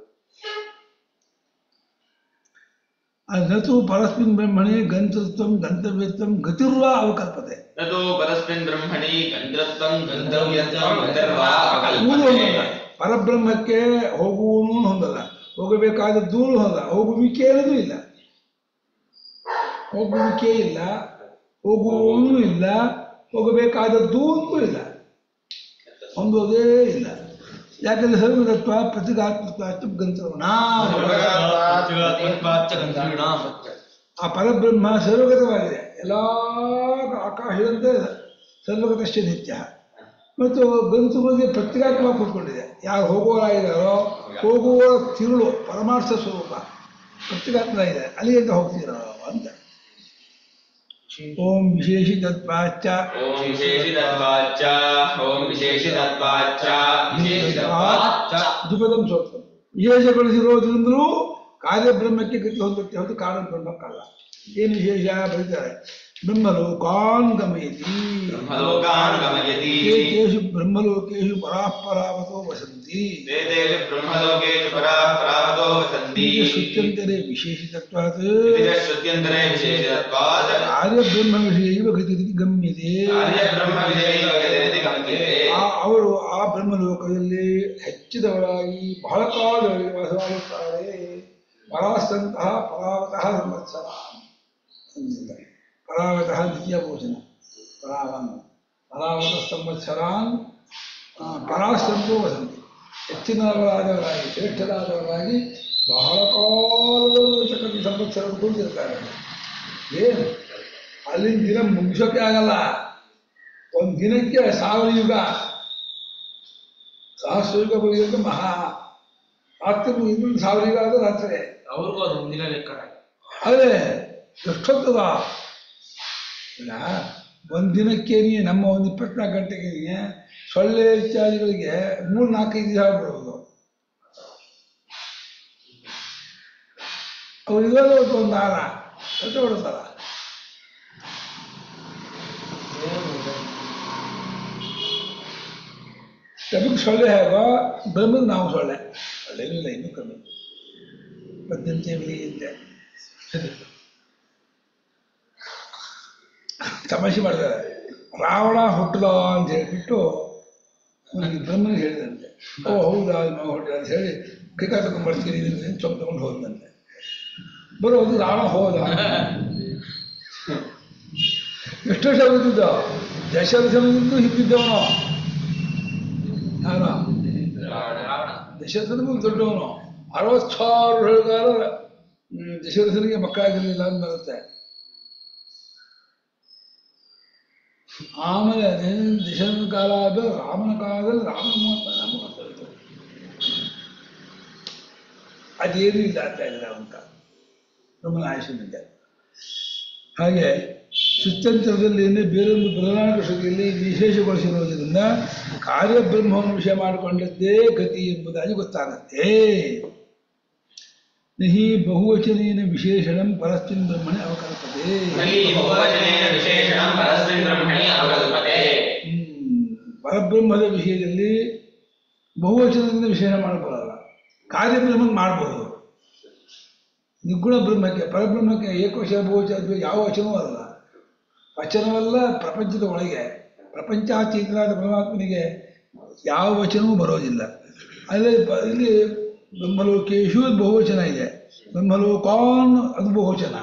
ನತು ಪರಸ್ಮಿನ್ ಬ್ರಹ್ಮಣಿ ಗಂತೃತ್ವ ಗಂತವ್ಯತ್ವ ಗತಿರ್ವಾ ಅವಕಲ್ಪತೆ
ನತು ಪರಸ್ಮಿನ್ ಬ್ರಹ್ಮಣಿ ಗಂಧತ್ವಂ ಗಂಧವ್ಯತ್ವಂ ಗಂಧರ್ವ
ಮೂರು
ಅವಕಲ್ಪತೆ
ಹೊಂದಲ್ಲ ಪರಬ್ರಹ್ಮಕ್ಕೆ ಹೋಗುವನು ಹೊಂದಲ್ಲ ಹೋಗಬೇಕಾದ ದೂರು ಹೊಂದಲ್ಲ ಹೋಗುವಿಕೆ ಅನ್ನೋದು ಇಲ್ಲ ಹೋಗುವಿಕೆ ಇಲ್ಲ ಹೋಗುವವನು ಇಲ್ಲ ಹೋಗಬೇಕಾದ ದೂರು ಇಲ್ಲ ಹೊಂದೋದೇ ಇಲ್ಲ ಯಾಕಂದ್ರೆ ಸರ್ವತತ್ವ ಪ್ರತಿಗಾತ್ಮತ್ವ ಗಂತವನ ಆ ಪರಬ್ರಹ್ಮ ಸರ್ವಗತವಾಗಿದೆ ಎಲ್ಲ ಆಕಾಶದಂತೆ ಸರ್ವಗತಶ್ಚ ನಿತ್ಯ ಮತ್ತು ಗಂತು ಬಗ್ಗೆ ಪ್ರತ್ಯೇಕವಾಗಿ ಕೂತ್ಕೊಂಡಿದೆ ಯಾರು ಹೋಗುವವರಾಗಿದ್ದಾರೋ ಹೋಗುವ ತಿರುಳು ಪರಮಾರ್ಥ ಸ್ವರೂಪ ಪ್ರತ್ಯೇಕಾತ್ಮರಾಗಿದೆ ಅಲ್ಲಿ ಅಂತ ಹೋಗ್ತೀರೋ ಅಂತ ಓಂ ವಿಶೇಷಿತತ್ವಾಚ್ಚ
ಓಂ ವಿಶೇಷಿತತ್ವಾಚ್ಚ ಓಂ ವಿಶೇಷಿತತ್ವಾಚ್ಚ ವಿಶೇಷಿತತ್ವಾಚ್ಚ
ದ್ವಿಪದಂ ಸೂಕ್ತ ವಿಶೇಷಗೊಳಿಸಿರೋದ್ರಿಂದಲೂ ಕಾರ್ಯಬ್ರಹ್ಮಕ್ಕೆ ಗತಿ ಹೊಂದುತ್ತೆ ಹೊತ್ತು ಕಾರಣ ಬ್ರಹ್ಮಕ್ಕಲ್ಲ ಏನು ವಿಶೇಷ ಬರೀತಾರೆ ಬ್ರಹ್ಮಲೋಕಾನ್ ಗಮಯತಿ
ಬ್ರಹ್ಮಲೋಕಾನ್ ಗಮಯತಿ
ಏತೇಷು ಬ್ರಹ್ಮಲೋಕೇಶು ಪರಾಪರಾವತೋ ವಸಂತಿ
ವೇದೇಷು ಬ್ರಹ್ಮಲೋಕೇಷು ಪರಾ ಪರಾವತೋ ವಸಂತಿ
ಇದು ಶ್ರುತ್ಯಂತರೆ ವಿಶೇಷಿತತ್ವಾತ್
ಇತಿರ ಶ್ರುತ್ಯಂತರೆ ವಿಶೇಷತ್ವಾತ್
ಕಾರ್ಯಬ್ರಹ್ಮ ವಿಷಯೈವ ಗತಿ ಗಮ್ಯತೆ
ಕಾರ್ಯಬ್ರಹ್ಮ ವಿಜಯೈವ ಗತಿರಿತಿ ಗಮ್ಯತೆ
ಆ ಅವರು ಆ ಬ್ರಹ್ಮಲೋಕದಲ್ಲಿ ಹೆಚ್ಚಿದವರಾಗಿ ಬಹಳ ಕಾಲದವರೆಗೆ ವಾಸವಾಗುತ್ತಾರೆ ಪರಾಸ್ತಂತಹ ಪರಾವತಃ ಸಂವತ್ಸರ ಅಂದಿದ್ದಾರೆ. ಪರಾವತಃ ದ್ವಿತೀಯ ಭೋಜನ ಪರಾವನ್ ಪರಾವತ ಸಂವತ್ಸರಾನ್ ಆ, ಪರಾಸ್ತಂತೂ ವಸಂತಿ ಹೆಚ್ಚಿನವರಾದವರಾಗಿ ಶ್ರೇಷ್ಠರಾದವರಾಗಿ ಬಹಳ ಕಾಲದವರೆಗೆ ಸಂವತ್ಸರ ಕೂತಿರ್ತಾರೆ ಏನು ಅಲ್ಲಿನ ದಿನ ಮುಗಿಸೋಕೆ ಆಗಲ್ಲ ಒಂದು ದಿನಕ್ಕೆ ಸಾವಿರ ಯುಗ ಸಹಸ್ರ ಯುಗ ಬರೆಯೋದು ಮಹಾ ರಾತ್ರಿ ಇನ್ನೊಂದು ಸಾವಿರ ಯುಗ ಆದ್ರೆ ರಾತ್ರಿ
ಅವ್ರಿಗೂ ಅದು ಮುಂದಿನ ಲೆಕ್ಕ
ಅದೇ ಎಷ್ಟೊತ್ತದ ಇಲ್ಲ ಒಂದು ದಿನಕ್ಕೆ ನೀ ನಮ್ಮ ಒಂದು ಇಪ್ಪತ್ನಾಲ್ಕು ಗಂಟೆಗೆ ನೀ ಸೊಳ್ಳೆ ಇತ್ಯಾದಿಗಳಿಗೆ ಮೂರು ನಾಲ್ಕೈದು ದಿವಸ ಆಗ್ಬಿಡ್ಬೋದು ಅವ್ರು ಇರೋದು ಒಂದು ಒಂದು ಆರ ಹೊಟ್ಟೆ ಹೊಡ್ತಾರ ನಮಗೆ ಸೊಳ್ಳೆ ಹೇಗೋ ಬ್ರಹ್ಮಕ್ಕೆ ನಾವು ಸೊಳ್ಳೆ ಸೊಳ್ಳೆನೂ ಇಲ್ಲ ಇನ್ನೂ ಕಮ್ಮಿ ಪದ್ಧತಿ ಬೆಳಿಗ್ಗೆ ತಮಾಷೆ ಮಾಡ್ತಾರೆ ರಾವಣ ಹುಟ್ಟದ ಅಂತ ಹೇಳ್ಬಿಟ್ಟು ಅವನಿಗೆ ಬ್ರಹ್ಮನಿಗೆ ಹೇಳಿದಂತೆ ಓ ಹೌದಾ ನಾವು ಹೊಟ್ಟ ಅಂತ ಹೇಳಿ ಕೈಕಾಲ ತಗೊಂಡು ಬರ್ತೀನಿ ಅಂತ ಚೊಂಬ ತಗೊಂಡು ಹೋದಂತೆ ಬರೋದು ರಾವಣ ಹೋದ ಎಷ್ಟು ವರ್ಷ ಬಂದಿದ್ದ ದಶರಥನಿಂದ ಹಿಂದಿದ್ದವನು ಯಾರ
ರಾವಣ
ದಶರಥನಿಗೂ ದೊಡ್ಡವನು ಅರವತ್ತು ಸಾವಿರ ಹೇಳಿದಾರ ದಶರಥನಿಗೆ ಮಕ್ಕಳಾಗಿರಲಿಲ್ಲ ಅಂತ ಬರುತ್ತೆ ಆಮೇಲೆ ಅದೇನು ದಶರಥನ ಕಾಲ ಆದ ರಾಮನ ಕಾಲದಲ್ಲಿ ರಾಮನ ಮೂವತ್ತ ರಾಮ ಮಾತಾಡ್ತು ಅದೇನೂ ಇಲ್ಲ ಅಂತ ಇದ್ದಾರೆ ಅಂತ ಬ್ರಹ್ಮನ ಆಯುಷ್ಯನಿದೆ ಹಾಗೆ ಸುತ್ಯಂತರದಲ್ಲಿ ಏನೇ ಬೇರೊಂದು ಬೃಹದಾರಕ ಶ್ರುತಿಯಲ್ಲಿ ವಿಶೇಷಗೊಳಿಸಿರುವುದರಿಂದ ಕಾರ್ಯಬ್ರಹ್ಮವನ್ನು ವಿಷಯ ಮಾಡಿಕೊಂಡದ್ದೇ ಗತಿ ಎಂಬುದಾಗಿ ಗೊತ್ತಾಗುತ್ತೆ ನಹಿ ಬಹುವಚನೇನ ವಿಶೇಷಣಂ ಪರಸ್ಮಿನ್ ಬ್ರಹ್ಮಣೆ ಅವಕಲ್ಪತೆ
ನಹಿ ಬಹುವಚನೇನ ವಿಶೇಷಣಂ ಪರಸ್ಮಿನ್ ಬ್ರಹ್ಮಣಿ ಅವಕಲ್ಪತೆ
ಹ್ಮ್. ಪರಬ್ರಹ್ಮದ ವಿಷಯದಲ್ಲಿ ಬಹುವಚನದಿಂದ ವಿಶೇಷ ಮಾಡಬಾರಲ್ಲ ಕಾರ್ಯಬ್ರಹ್ಮಕ್ಕೆ ಮಾಡಬಹುದು ನಿರ್ಗುಣ ಬ್ರಹ್ಮಕ್ಕೆ ಪರಬ್ರಹ್ಮಕ್ಕೆ ಏಕವಚನ ಬಹುವಚನ ಅಥವಾ ಯಾವ ವಚನವೂ ಅಲ್ಲ ವಚನವಲ್ಲ ಪ್ರಪಂಚದ ಒಳಗೆ ಪ್ರಪಂಚಾತೀತನಾದ ಪರಮಾತ್ಮನಿಗೆ ಯಾವ ವಚನವೂ ಬರೋದಿಲ್ಲ ಅಲ್ಲೇ ಪ- ಇಲ್ಲಿ ಬ್ರಹ್ಮಲೋಕೇಶು ಬಹುವಚನ ಇದೆ ಬ್ರಹ್ಮಲೋಕಾನ್ ಅದು ಬಹುವಚನ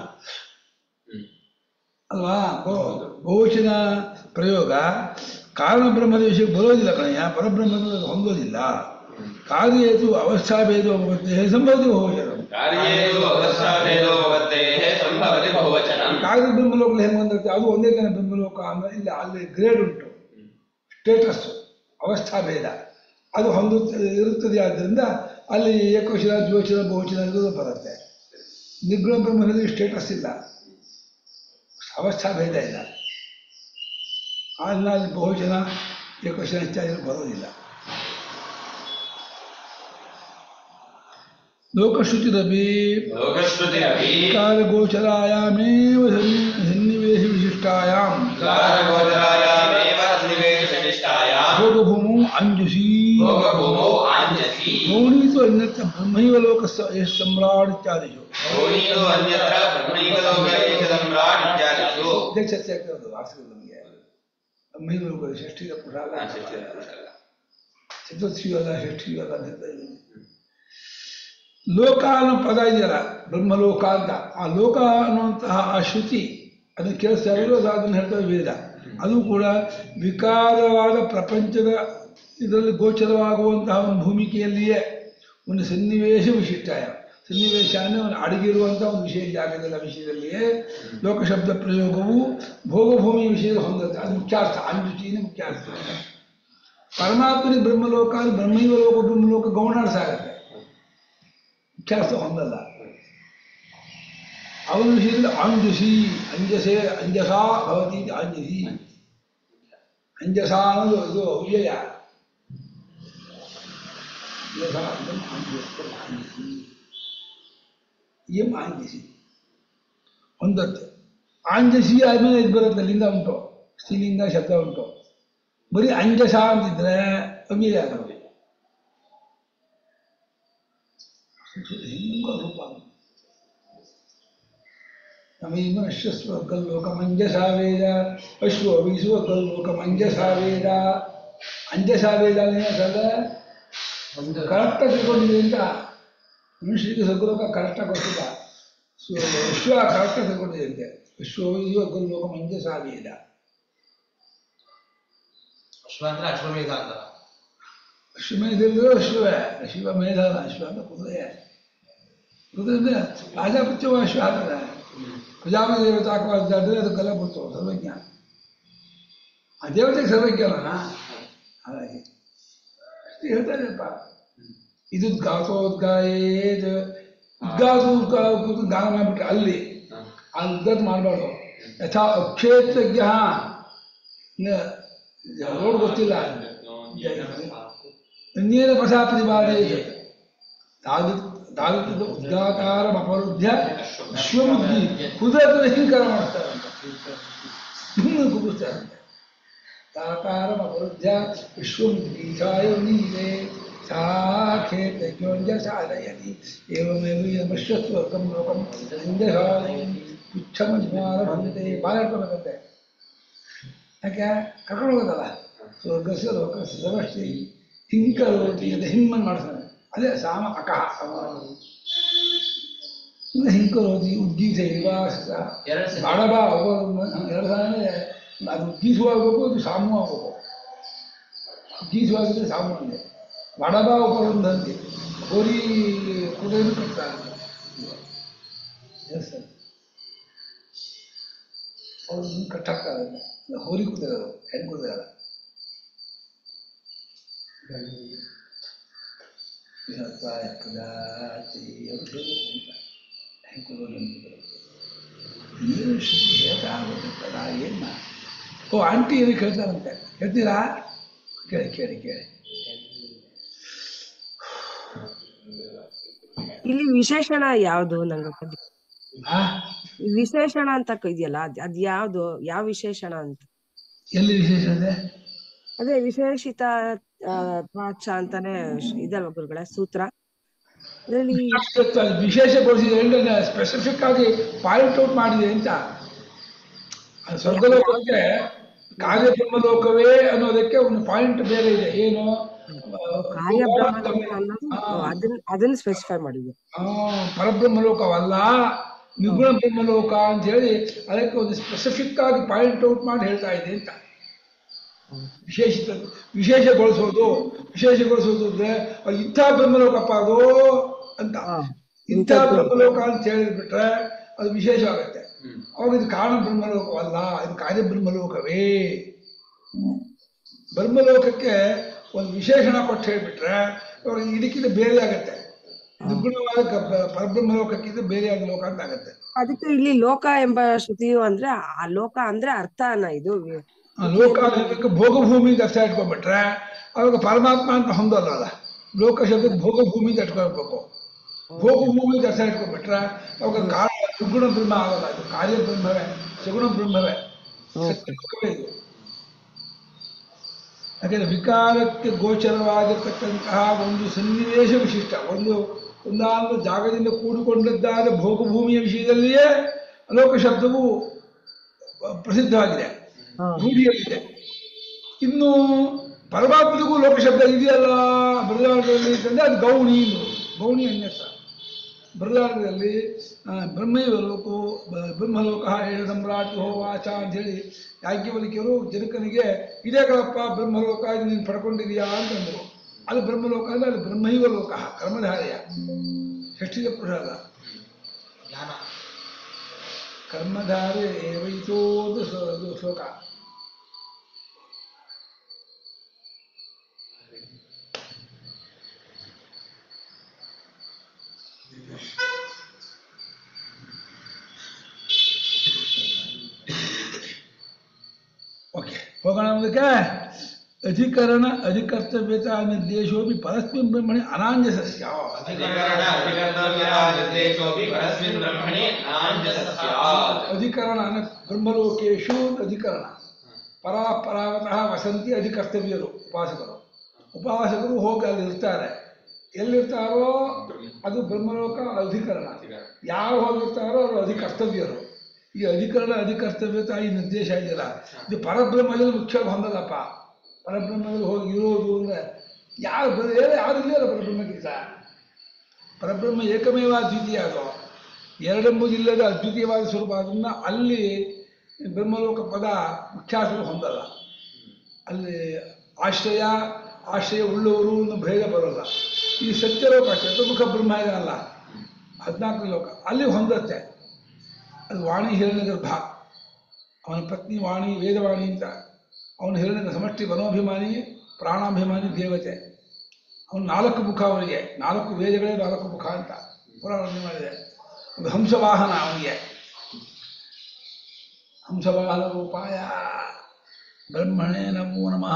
ಅಲ್ವಾ ಬಹು- ಬಹುವಚನ ಪ್ರಯೋಗ ಕಾರಣ ಬ್ರಹ್ಮದ ವಿಷಯಕ್ಕೆ ಬರೋದಿಲ್ಲ ಕಣಯ್ಯ ಪರಬ್ರಹ್ಮದ ಹೊಂದೋದಿಲ್ಲ ಕಾರ್ಯೇತು ಅವಸ್ಥಾಭೇದೋ ಭವತೆ ಸಂಭವತಿ ಬಹುವಚನ
ಕಾರ್ಯೇತು ಅವಸ್ಥಾಭೇದೋ ಭವತ್ತೇಃ ಸಂಭವತಿ ಬಹುವಚನಂ
ಕಾರ್ಯ ಬ್ರಹ್ಮಲೋಕದಲ್ಲಿ ಹೆಂಗೆ ಬಂದಿರುತ್ತೆ ಅದು ಒಂದೇ ತಾನೇ ಬ್ರಹ್ಮಲೋಕ ಅಂದ್ರೆ ಇಲ್ಲಿ ಅಲ್ಲಿ ಗ್ರೇಡ್ ಉಂಟು ಸ್ಟೇಟಸ್ ಅವಸ್ಥಾಭೇದ ಅದು ಹೊಂದುತ್ತದೆ ಇರುತ್ತದೆ ಆದ್ದರಿಂದ ಅಲ್ಲಿ ಏಕವಚನ ದ್ವಿವಚನ ಬಹುವಚನ ಇರೋದು ಬರುತ್ತೆ ನಿರ್ಗುಣ ಬ್ರಹ್ಮದಲ್ಲಿ ಸ್ಟೇಟಸ್ ಇಲ್ಲ ಅವಸ್ಥಾಭೇದ ಇಲ್ಲ ಅಲ್ಲಿ ಅಲ್ಲಿ ಬಹುವಚನ ಏಕವಚನ ಇತ್ಯಾದಿ ಬರೋದಿಲ್ಲ ಲೋಕಶ್ರುತಿರಪಿ
ಲೋಕಶ್ರುತಿರಪಿ
ಕಾಲಗೋಚರಾಯಾಮೇವ ಸನ್ನಿ- ಸನ್ನಿವೇಶ ವಿಶಿಷ್ಟಾಯಾಂ
ಕಾಲಗೋಚರಾಯಾಮೇವ ಸನ್ನಿವೇಶನಿಷ್ಠಾಯಾಂ
ಭೋಗಭೂಮೌ ಅಂಜುಷಿ
ಭೋಗಭೂಮೌ ಆಂಜಸಿ
ಗೌಣೀತು ಅನ್ಯತ್ರ ಬ್ರಹ್ಮೈವ ಲೋಕ ಸಮ್ರಾಟ್ ಇತ್ಯಾದಿಷು
ಗೌಣೀತು ಅನ್ಯತ್ರ ಬ್ರಹ್ಮೈವ ಲೋಕ ಏಷ ಸಮ್ರಾಟ್ ಇತ್ಯಾದಿಷು
ಇದೇ ಚರ್ಚೆ ಆಗ್ತದೆ ಆಸಕ್ತಿ ನಮಗೆ ಬ್ರಹ್ಮೈವ ಲೋಕ ಷಷ್ಠಿಯ ಪುರಾಣ
ಹಾ, ಷಷ್ಠಿ ಪುರುಷ ಅಲ್ಲ.
ಚತುರ್ಥಿಯೂ ಅಲ್ಲ ಷಷ್ಠಿಯೂ ಅಲ್ಲ ಅಂತ ಹೇಳ್ತಾ ಇದ್ದೀನಿ ಲೋಕ ಅನ್ನೋ ಪದ ಇದೆಯಲ್ಲ ಬ್ರಹ್ಮಲೋಕ ಅಂತ ಆ ಲೋಕ ಅನ್ನುವಂತಹ ಆ ಶ್ರುತಿ ಅದನ್ನು ಕೇಳಿಸ್ತಾ ಇರೋದು ಅದು ಅದನ್ನು ಹೇಳ್ತಾ ವೇದ ಅದು ಕೂಡ ವಿಕಾರವಾದ ಪ್ರಪಂಚದ ಇದರಲ್ಲಿ ಗೋಚರವಾಗುವಂತಹ ಒಂದು ಭೂಮಿಕೆಯಲ್ಲಿಯೇ ಒಂದು ಸನ್ನಿವೇಶ ವಿಶಿಷ್ಟಾಯ ಸನ್ನಿವೇಶ ಅಂದರೆ ಒಂದು ಅಡಗಿರುವಂತಹ ಒಂದು ವಿಷಯ ಜಾಗದ ವಿಷಯದಲ್ಲಿಯೇ ಲೋಕಶಬ್ದ ಪ್ರಯೋಗವು ಭೋಗಭೂಮಿಯ ವಿಷಯದ ಹೊಂದುತ್ತೆ ಅದು ಮುಖ್ಯಾರ್ಥ ಅಂಜುಚಿನೇ ಮುಖ್ಯಾರ್ಥ ಪರಮಾತ್ಮನಿಗೆ ಬ್ರಹ್ಮಲೋಕ ಅದು ಬ್ರಹ್ಮೈವ ಲೋಕ ಬ್ರಹ್ಮಲೋಕ ಗೌಣಾಡ್ಸಾಗತ್ತೆ ಮುಖ್ಯಾರ್ಥ ಹೊಂದಲ್ಲ ಅವನ ವಿಷಯದಲ್ಲಿ ಅಂಜುಸಿ ಅಂಜಸೆ ಅಂಜಸಾ ಭವತಿ ಇತಿ ಅಂಜಸಿ ಅಂಜಸ ಅನ್ನೋದು ಇದು ಅವ್ಯಯ ಅಂಜಸ ಅಂದ್ರೆ ಅಂಜಸ, ಅಂಜಸಿ. ಎಂ ಆಂಜಸಿ ಹೊಂದತ್ತೆ ಆಂಜಸಿ ಆದ್ಮೇಲೆ ಇದು ಬರುತ್ತೆ ಲಿಂಗ ಉಂಟು ಸ್ತ್ರೀಲಿಂಗ ಶಬ್ದ ಉಂಟು ಬರೀ ಅಂಜಸ ಅಂತಿದ್ರೆ ಅವ್ಯಯ ಆಗುತ್ತೆ ಹೆಂಗ ರೂಪ ನಮೀನ ಅಶ್ವಸ್ವ ಕಲ್ಲೋಕ ಮಂಜಸ ವೇದ ಅಶ್ವ ವೀಸುವ ಕಲ್ಲೋಕ ಮಂಜಸ ವೇದ ಅಂಜಸ ವೇದ ಏನಂತಂದ ಕರೆಕ್ಟಾಗಿ ತಿಳ್ಕೊಂಡಿದೆ ಅಂತ ಮನುಷ್ಯರಿಗೆ ಸ್ವರ್ಗಲೋಕ ಕರೆಕ್ಟಾಗಿ ಗೊತ್ತಿಲ್ಲ ಸೊ ವಿಶ್ವ ಕರೆಕ್ಟಾಗಿ ತಿಳ್ಕೊಂಡಿದೆ ಅಂತೆ ವಿಶ್ವ ವೀಸುವ ಕಲ್ಲೋಕ ಮಂಜಸ ವೇದ
ಅಶ್ವ ಅಂದ್ರೆ ಅಶ್ವಮೇಧ ಅಂತ
ಅಶ್ವಮೇಧದ್ದು ಅಶ್ವವೇ ಅಶ್ವಮೇಧ ಅಲ್ಲ ಅಶ್ವ ಅಂತ ಕುದುರೆ ಕುದುರೆ ಅಂದ್ರೆ ರಾಜಾಪತ್ಯವ ಅಶ್ವ ಆಗ್ತದೆ ಪ್ರಜಾಪತಿ ದೇವತಾಕವಾದ್ರೆ ಅದಕ್ಕೆಲ್ಲ ಗೊತ್ತು ಸರ್ವಜ್ಞ ಆ ದೇವತೆಗೆ ಸರ್ವಜ್ಞ ಅಲ್ಲ ಹಾಗಾಗಿ ಅಷ್ಟು ಹೇಳ್ತಾರಪ್ಪ ಇದು ಗಾತೋದ್ಗಾಯೇದ್ ಉದ್ಗಾತು ಉದ್ಗಾತು ಕೂತು ಗಾನ ಮಾಡಿಬಿಟ್ರೆ ಅಲ್ಲಿ ಅಲ್ಲಿ ಉದ್ಗಾತ ಮಾಡಬಾರ್ದು ಯಥಾ ಅಕ್ಷೇತ್ರಜ್ಞ ರೋಡ್ ಗೊತ್ತಿಲ್ಲ ಅನ್ಯೇನ ಪಥ ಪ್ರತಿಪಾದಯೇತ್ ತಾದು ತಾದು ಉದ್ಗಾತಾರಂ ಅಪರುದ್ಧ ವಿಶ್ವಬುದ್ಧಿ ಕುದುರೆ ಹಿಂಕಾರ ಮಾಡ್ತಾರಂತೆ ಸುಮ್ಮನೆ ಕುದಿಸ್ತಾರಂತೆ ತಾಕಾರಂ ಅಪರುದ್ಧ ವಿಶ್ವಬುದ್ಧಿ ಛಾಯೋನೀರೆ ಸಾಖೇತಜ್ಞೋಂಜ ಸಾಧಯತಿ ಏವಮೇವ ಯಮಶ್ವಸ್ವರ್ಗಂ ಲೋಕಂ ಅಂಜಹಾಲಯಂ ಪುಚ್ಛಮಜ್ಞಾನಭಂತೆ ಬಾಲಾಡ್ಕೋಬೇಕಂತೆ ಯಾಕೆ ಕರ್ಕೊಂಡು ಹೋಗೋದಲ್ಲ ಸ್ವರ್ಗಸ್ಯ ಲೋಕಸ್ಯ ಸಮಷ್ಟಿ ಹಿಂಕರೋತಿ ಅಂತ ಹಿಂಮನ್ ಮಾಡ್ತಾನೆ ಅದೇ ಸಾಮ ಅಕಹ ಇನ್ನು ಹಿಂಕರೋತಿ ಉದ್ದೀಸ ಇವಾಸ
ಎರಡು ಸಲ.
ಬಾಡಬ ಎರಡು ಸಲ ಅಂದ್ರೆ ಅದು ಉದ್ದೀಸುವ ಆಗಬೇಕು ಅದು ಸಾಮು ಆಗಬೇಕು ಉದ್ದೀಸುವಾಗಿದ್ರೆ ಸಾಮು ಅಂದೆ ಬಡಬ ಉಪರುಂಧಂತೆ ಹೋರಿ ಕುದುರೆಯನ್ನು ಕಟ್ತಾರೆ ಎಸ್ ಸರ್ ಅವ್ರನ್ನ ಕಟ್ಟಾಕ್ತಾರೆ ಹೋರಿ ಕುದುರೆ ಅದು ಹೆಣ್ಣು ಕುದುರೆ ಅಲ್ಲ ವಿಹತ್ವಾಯ ಕದಾಚಿ ಅವರು ಹೆಣ್ಣು ಕುದುರೆ ಅಂತಿದ್ರು. ಏನು ಶ್ರುತಿ ಹೇಳ್ತಾ ಆಗ್ಬೇಕಲ್ಲ ಏನ ಓ ಆಂಟಿ ಏನು ಕೇಳ್ತಾರಂತೆ ಹೇಳ್ತೀರಾ ಕೇಳಿ ಕೇಳಿ ಕೇಳಿ
ಇಲ್ಲಿ ವಿಶೇಷಣ ಯಾವುದು ನಂಗೆ ಗೊತ್ತಿಲ್ಲ.
ಆ
ವಿಶೇಷಣ ಅಂತ ಕ- ಇದೆಯಲ್ಲ ಅದ್ ಅದ್ ಯಾವ್ದು ಯಾವ ವಿಶೇಷಣ ಅಂತ
ಎಲ್ಲಿ ವಿಶೇಷ ಇದೆ
ಅದೇ ವಿಶೇಷಿತ ಆ, ವಾಚ ಅಂತಾನೆ ಶ- ಇದಲ್ವಾ ಗುರುಗಳ ಸೂತ್ರ ಅದ್ರಲ್ಲಿ
ವಿಶೇಷಗೊಳಿಸಿದೆ ಸ್ಪೆಸಿಫಿಕ್ ಆಗಿ ಪಾಯಿಂಟ್ ಔಟ್ ಮಾಡಿದೆ ಅಂತ ಅದು ಸ್ವರ್ಗಲೋಕಕ್ಕೆ ಕಾರ್ಯಬ್ರಹ್ಮಲೋಕವೇ ಅನ್ನೋದಕ್ಕೆ ಒಂದು ಪಾಯಿಂಟ್ ಬೇರೆ ಇದೆ ಏನು
ಕಾರ್ಯ ಬ್ರಹ್ಮಲೋಕ ಅನ್ನೋದು ಅದನ್ನ ಅದನ್ನ ಸ್ಪೆಸಿಫೈ ಮಾಡಿದೆ
ಆ, ಪರಬ್ರಹ್ಮಲೋಕವಲ್ಲ ನಿಗುಣ ಬ್ರಹ್ಮಲೋಕ ಅಂತ ಹೇಳಿ ಅದಕ್ಕೆ ಒಂದು ಸ್ಪೆಸಿಫಿಕ್ ಆಗಿ ಪಾಯಿಂಟ್ ಔಟ್ ಮಾಡಿ ಹೇಳ್ತಾ ಇದೆ ಅಂತ ವಿಶೇಷಿತ ವಿಶೇಷಗೊಳಿಸೋದು ವಿಶೇಷಗೊಳಿಸೋದು ಅಂದ್ರೆ ಅದು ಇಂಥ ಬ್ರಹ್ಮಲೋಕಪ್ಪ ಅದು ಅಂತ
ಹಾ.
ಇಂಥ ಬ್ರಹ್ಮಲೋಕ ಅಂತ ಹೇಳಿಬಿಟ್ರೆ ಅದು ವಿಶೇಷವಾಗುತ್ತೆ ಅವಾಗ ಇದು ಕಾರಣ ಬ್ರಹ್ಮಲೋಕವಲ್ಲ ಇದು ಕಾರ್ಯ ಬ್ರಹ್ಮಲೋಕವೇ ಬ್ರಹ್ಮಲೋಕಕ್ಕೆ ಒಂದು ವಿಶೇಷಣ ಕೊಟ್ಟು ಹೇಳಿಬಿಟ್ರೆ ಅವಾಗ ಇದಕ್ಕಿಂತ ಬೇರೆ ಆಗುತ್ತೆ ದುರ್ಗುಣವಾದ ಕ- ಪರಬ್ರಹ್ಮಲೋಕಕ್ಕಿಂತ ಬೇರೆಯಾದ ಲೋಕ ಅಂತ ಆಗುತ್ತೆ
ಅದಕ್ಕೆ ಇಲ್ಲಿ ಲೋಕ ಎಂಬ ಶ್ರುತಿಯು ಅಂದ್ರೆ ಆ ಲೋಕ ಅಂದ್ರೆ ಅರ್ಥನ ಇದು
ಆ ಲೋಕ ಅನ್ನೋದಕ್ಕೆ ಭೋಗಭೂಮಿ ಅಂತ ಅರ್ಥ ಇಟ್ಕೊಂಡ್ಬಿಟ್ರೆ ಅವಾಗ ಪರಮಾತ್ಮ ಅಂತ ಹೊಂದಲ್ಲ ಲೋಕ ಶಬ್ದಕ್ಕೆ ಭೋಗಭೂಮಿ ಅಂತ ಇಟ್ಕೊಳ್ಬೇಕು ಭೋಗಭೂಮಿ ಅಂತ ಅರ್ಥ ಇಟ್ಕೊಂಡ್ಬಿಟ್ರೆ ಅವಾಗ ಕಾರಣ ದುರ್ಗುಣ ಬ್ರಹ್ಮ ಆಗಲ್ಲ ಇದು ಕಾರ್ಯ ಬ್ರಹ್ಮವೇ ಸಗುಣ ಬ್ರಹ್ಮವೇ ಸತ್ಯಲೋಕವೇ ಇದು ಯಾಕೆಂದ್ರೆ ವಿಕಾರಕ್ಕೆ ಗೋಚರವಾಗಿರ್ತಕ್ಕಂತಹ ಒಂದು ಸನ್ನಿವೇಶ ವಿಶಿಷ್ಟ ಒಂದು ಒಂದಾದ ಜಾಗದಿಂದ ಕೂಡಿಕೊಂಡದ್ದಾದ ಭೋಗಭೂಮಿಯ ವಿಷಯದಲ್ಲಿಯೇ ಲೋಕ ಶಬ್ದವು ಪ್ರಸಿದ್ಧವಾಗಿದೆ
ಹಾ.
ರೂಢಿಯಲ್ಲಿದೆ ಇನ್ನು ಪರಮಾತ್ಮನಿಗೂ ಲೋಕ ಶಬ್ದ ಇದೆಯಲ್ಲ ಬೃಂದಾವನದಲ್ಲಿ ಅಂತಂದ್ರೆ ಅದು ಗೌಣಿ ಇದು ಗೌಣಿ ಅನ್ಯಸ ಬೃಹದಾರಣ್ಯದಲ್ಲಿ ಆ, ಬ್ರಹ್ಮೈವ ಲೋಕೋ ಬ- ಬ್ರಹ್ಮಲೋಕ ಹೇಳ ಸಮ್ರಾಟ್ ಹೋವಾಚ ಅಂಥೇಳಿ ಯಾಜ್ಞವಲ್ಕ್ಯರು ಜನಕನಿಗೆ ಇದೇ ಕಳಪ್ಪ ಬ್ರಹ್ಮಲೋಕ ಇದು ನೀನು ಪಡ್ಕೊಂಡಿದೀಯಾ ಅಂತಂದರು ಅದು ಬ್ರಹ್ಮಲೋಕ ಅಂದ್ರೆ ಅದು ಬ್ರಹ್ಮೈವ ಲೋಕ ಕರ್ಮಧಾರೆಯ ಷಷ್ಠಿಯ ಪುರುಷ ಅಲ್ಲ
ಜ್ಞಾನ
ಕರ್ಮಧಾರೆ ಏವೈತೋದು ಶ್ಲೋ- ಇದು ಶ್ಲೋಕ ಓಕೆ ಹೋಗೋಣ ಮುಂದಕ್ಕೆ ಅಧಿಕರಣ ಅಧಿಕರ್ತವ್ಯತ ನಿರ್ದೇಶೋಪಿ ಪರಸ್ಮಿನ್ ಬ್ರಹ್ಮಣಿ ಅನಾಂಜಸಸ್ಯ
ಅಧಿಕರಣ ಅಧಿಕರ್ತವ್ಯತಾ ನಿರ್ದೇಶೋಪಿ ಪರಸ್ಮಿನ್ ಬ್ರಹ್ಮಣಿ ಅನಾಂಜಸ ಸ್ಯಾತ್
ಅಧಿಕರಣ ಅಂದ್ರೆ ಬ್ರಹ್ಮಲೋಕೇಶು ಅಧಿಕರಣ ಪರಾ ಪರಾಗತಃ ವಸಂತಿ ಅಧಿಕರ್ತವ್ಯರು ಉಪಾಸಕರು ಉಪಾಸಕರು ಹೋಗಿ ಅಲ್ಲಿ ಇರ್ತಾರೆ ಎಲ್ಲಿರ್ತಾರೋ ಅದು ಬ್ರಹ್ಮಲೋಕ ಅಧಿಕರಣ ಯಾರು ಹೋಗಿರ್ತಾರೋ ಅವರು ಅಧಿಕರ್ತವ್ಯರು ಈ ಅಧಿಕರಣ ಅಧಿಕರ್ತವ್ಯತ ಈ ನಿರ್ದೇಶ ಇದೆಯಲ್ಲ ಇದು ಪರಬ್ರಹ್ಮದಲ್ಲಿ ಮುಖ್ಯ ಹೊಂದಲ್ಲಪ್ಪ ಪರಬ್ರಹ್ಮದಲ್ಲಿ ಹೋಗಿ ಇರೋದು ಅಂದ್ರೆ ಯಾರು ಬರ- ಬೇರೆ ಯಾರು ಇಲ್ಲ ಪರಬ್ರಹ್ಮಕ್ಕಿಂತ ಪರಬ್ರಹ್ಮ ಏಕಮೇವ ಅದ್ವಿತೀಯ ಅದು ಎರಡೆಂಬುದಿಲ್ಲದ ಅದ್ವಿತೀಯವಾದ ಸ್ವರೂಪ ಅದನ್ನ ಅಲ್ಲಿ ಬ್ರಹ್ಮಲೋಕ ಪದ ಮುಖ್ಯಾಸರು ಹೊಂದಲ್ಲ ಅಲ್ಲಿ ಆಶ್ರಯ ಆಶ್ರಯ ಉಳ್ಳವರು ಅನ್ನೋ ಭೇದ ಬರೋಲ್ಲ ಈ ಸತ್ಯಲೋಕ ಚತುರ್ಮುಖ ಬ್ರಹ್ಮ ಇದೆಯಲ್ಲ ಹದಿನಾಲ್ಕು ಲೋಕ ಅಲ್ಲಿ ಹೊಂದತ್ತೆ ಅದು ವಾಣಿ ಹಿರಣ್ಯಗರ್ಭ ಅವನ ಪತ್ನಿ ವಾಣಿ ವೇದವಾಣಿ ಅಂತ ಅವನು ಹಿರಣ್ಯ ಸಮಷ್ಟಿ ಮನೋಭಿಮಾನಿ ಪ್ರಾಣಾಭಿಮಾನಿ ದೇವತೆ ಅವನು ನಾಲ್ಕು ಮುಖ ಅವನಿಗೆ ನಾಲ್ಕು ವೇದಗಳೇ ನಾಲ್ಕು ಮುಖ ಅಂತ ಪುರಾಣ ಮಾಡಿದೆ ಒಂದು ಹಂಸವಾಹನ ಅವನಿಗೆ ಹಂಸವಾಹನ ರೂಪಾಯ ಬ್ರಹ್ಮಣೇ ನಮೋ ನಮಃ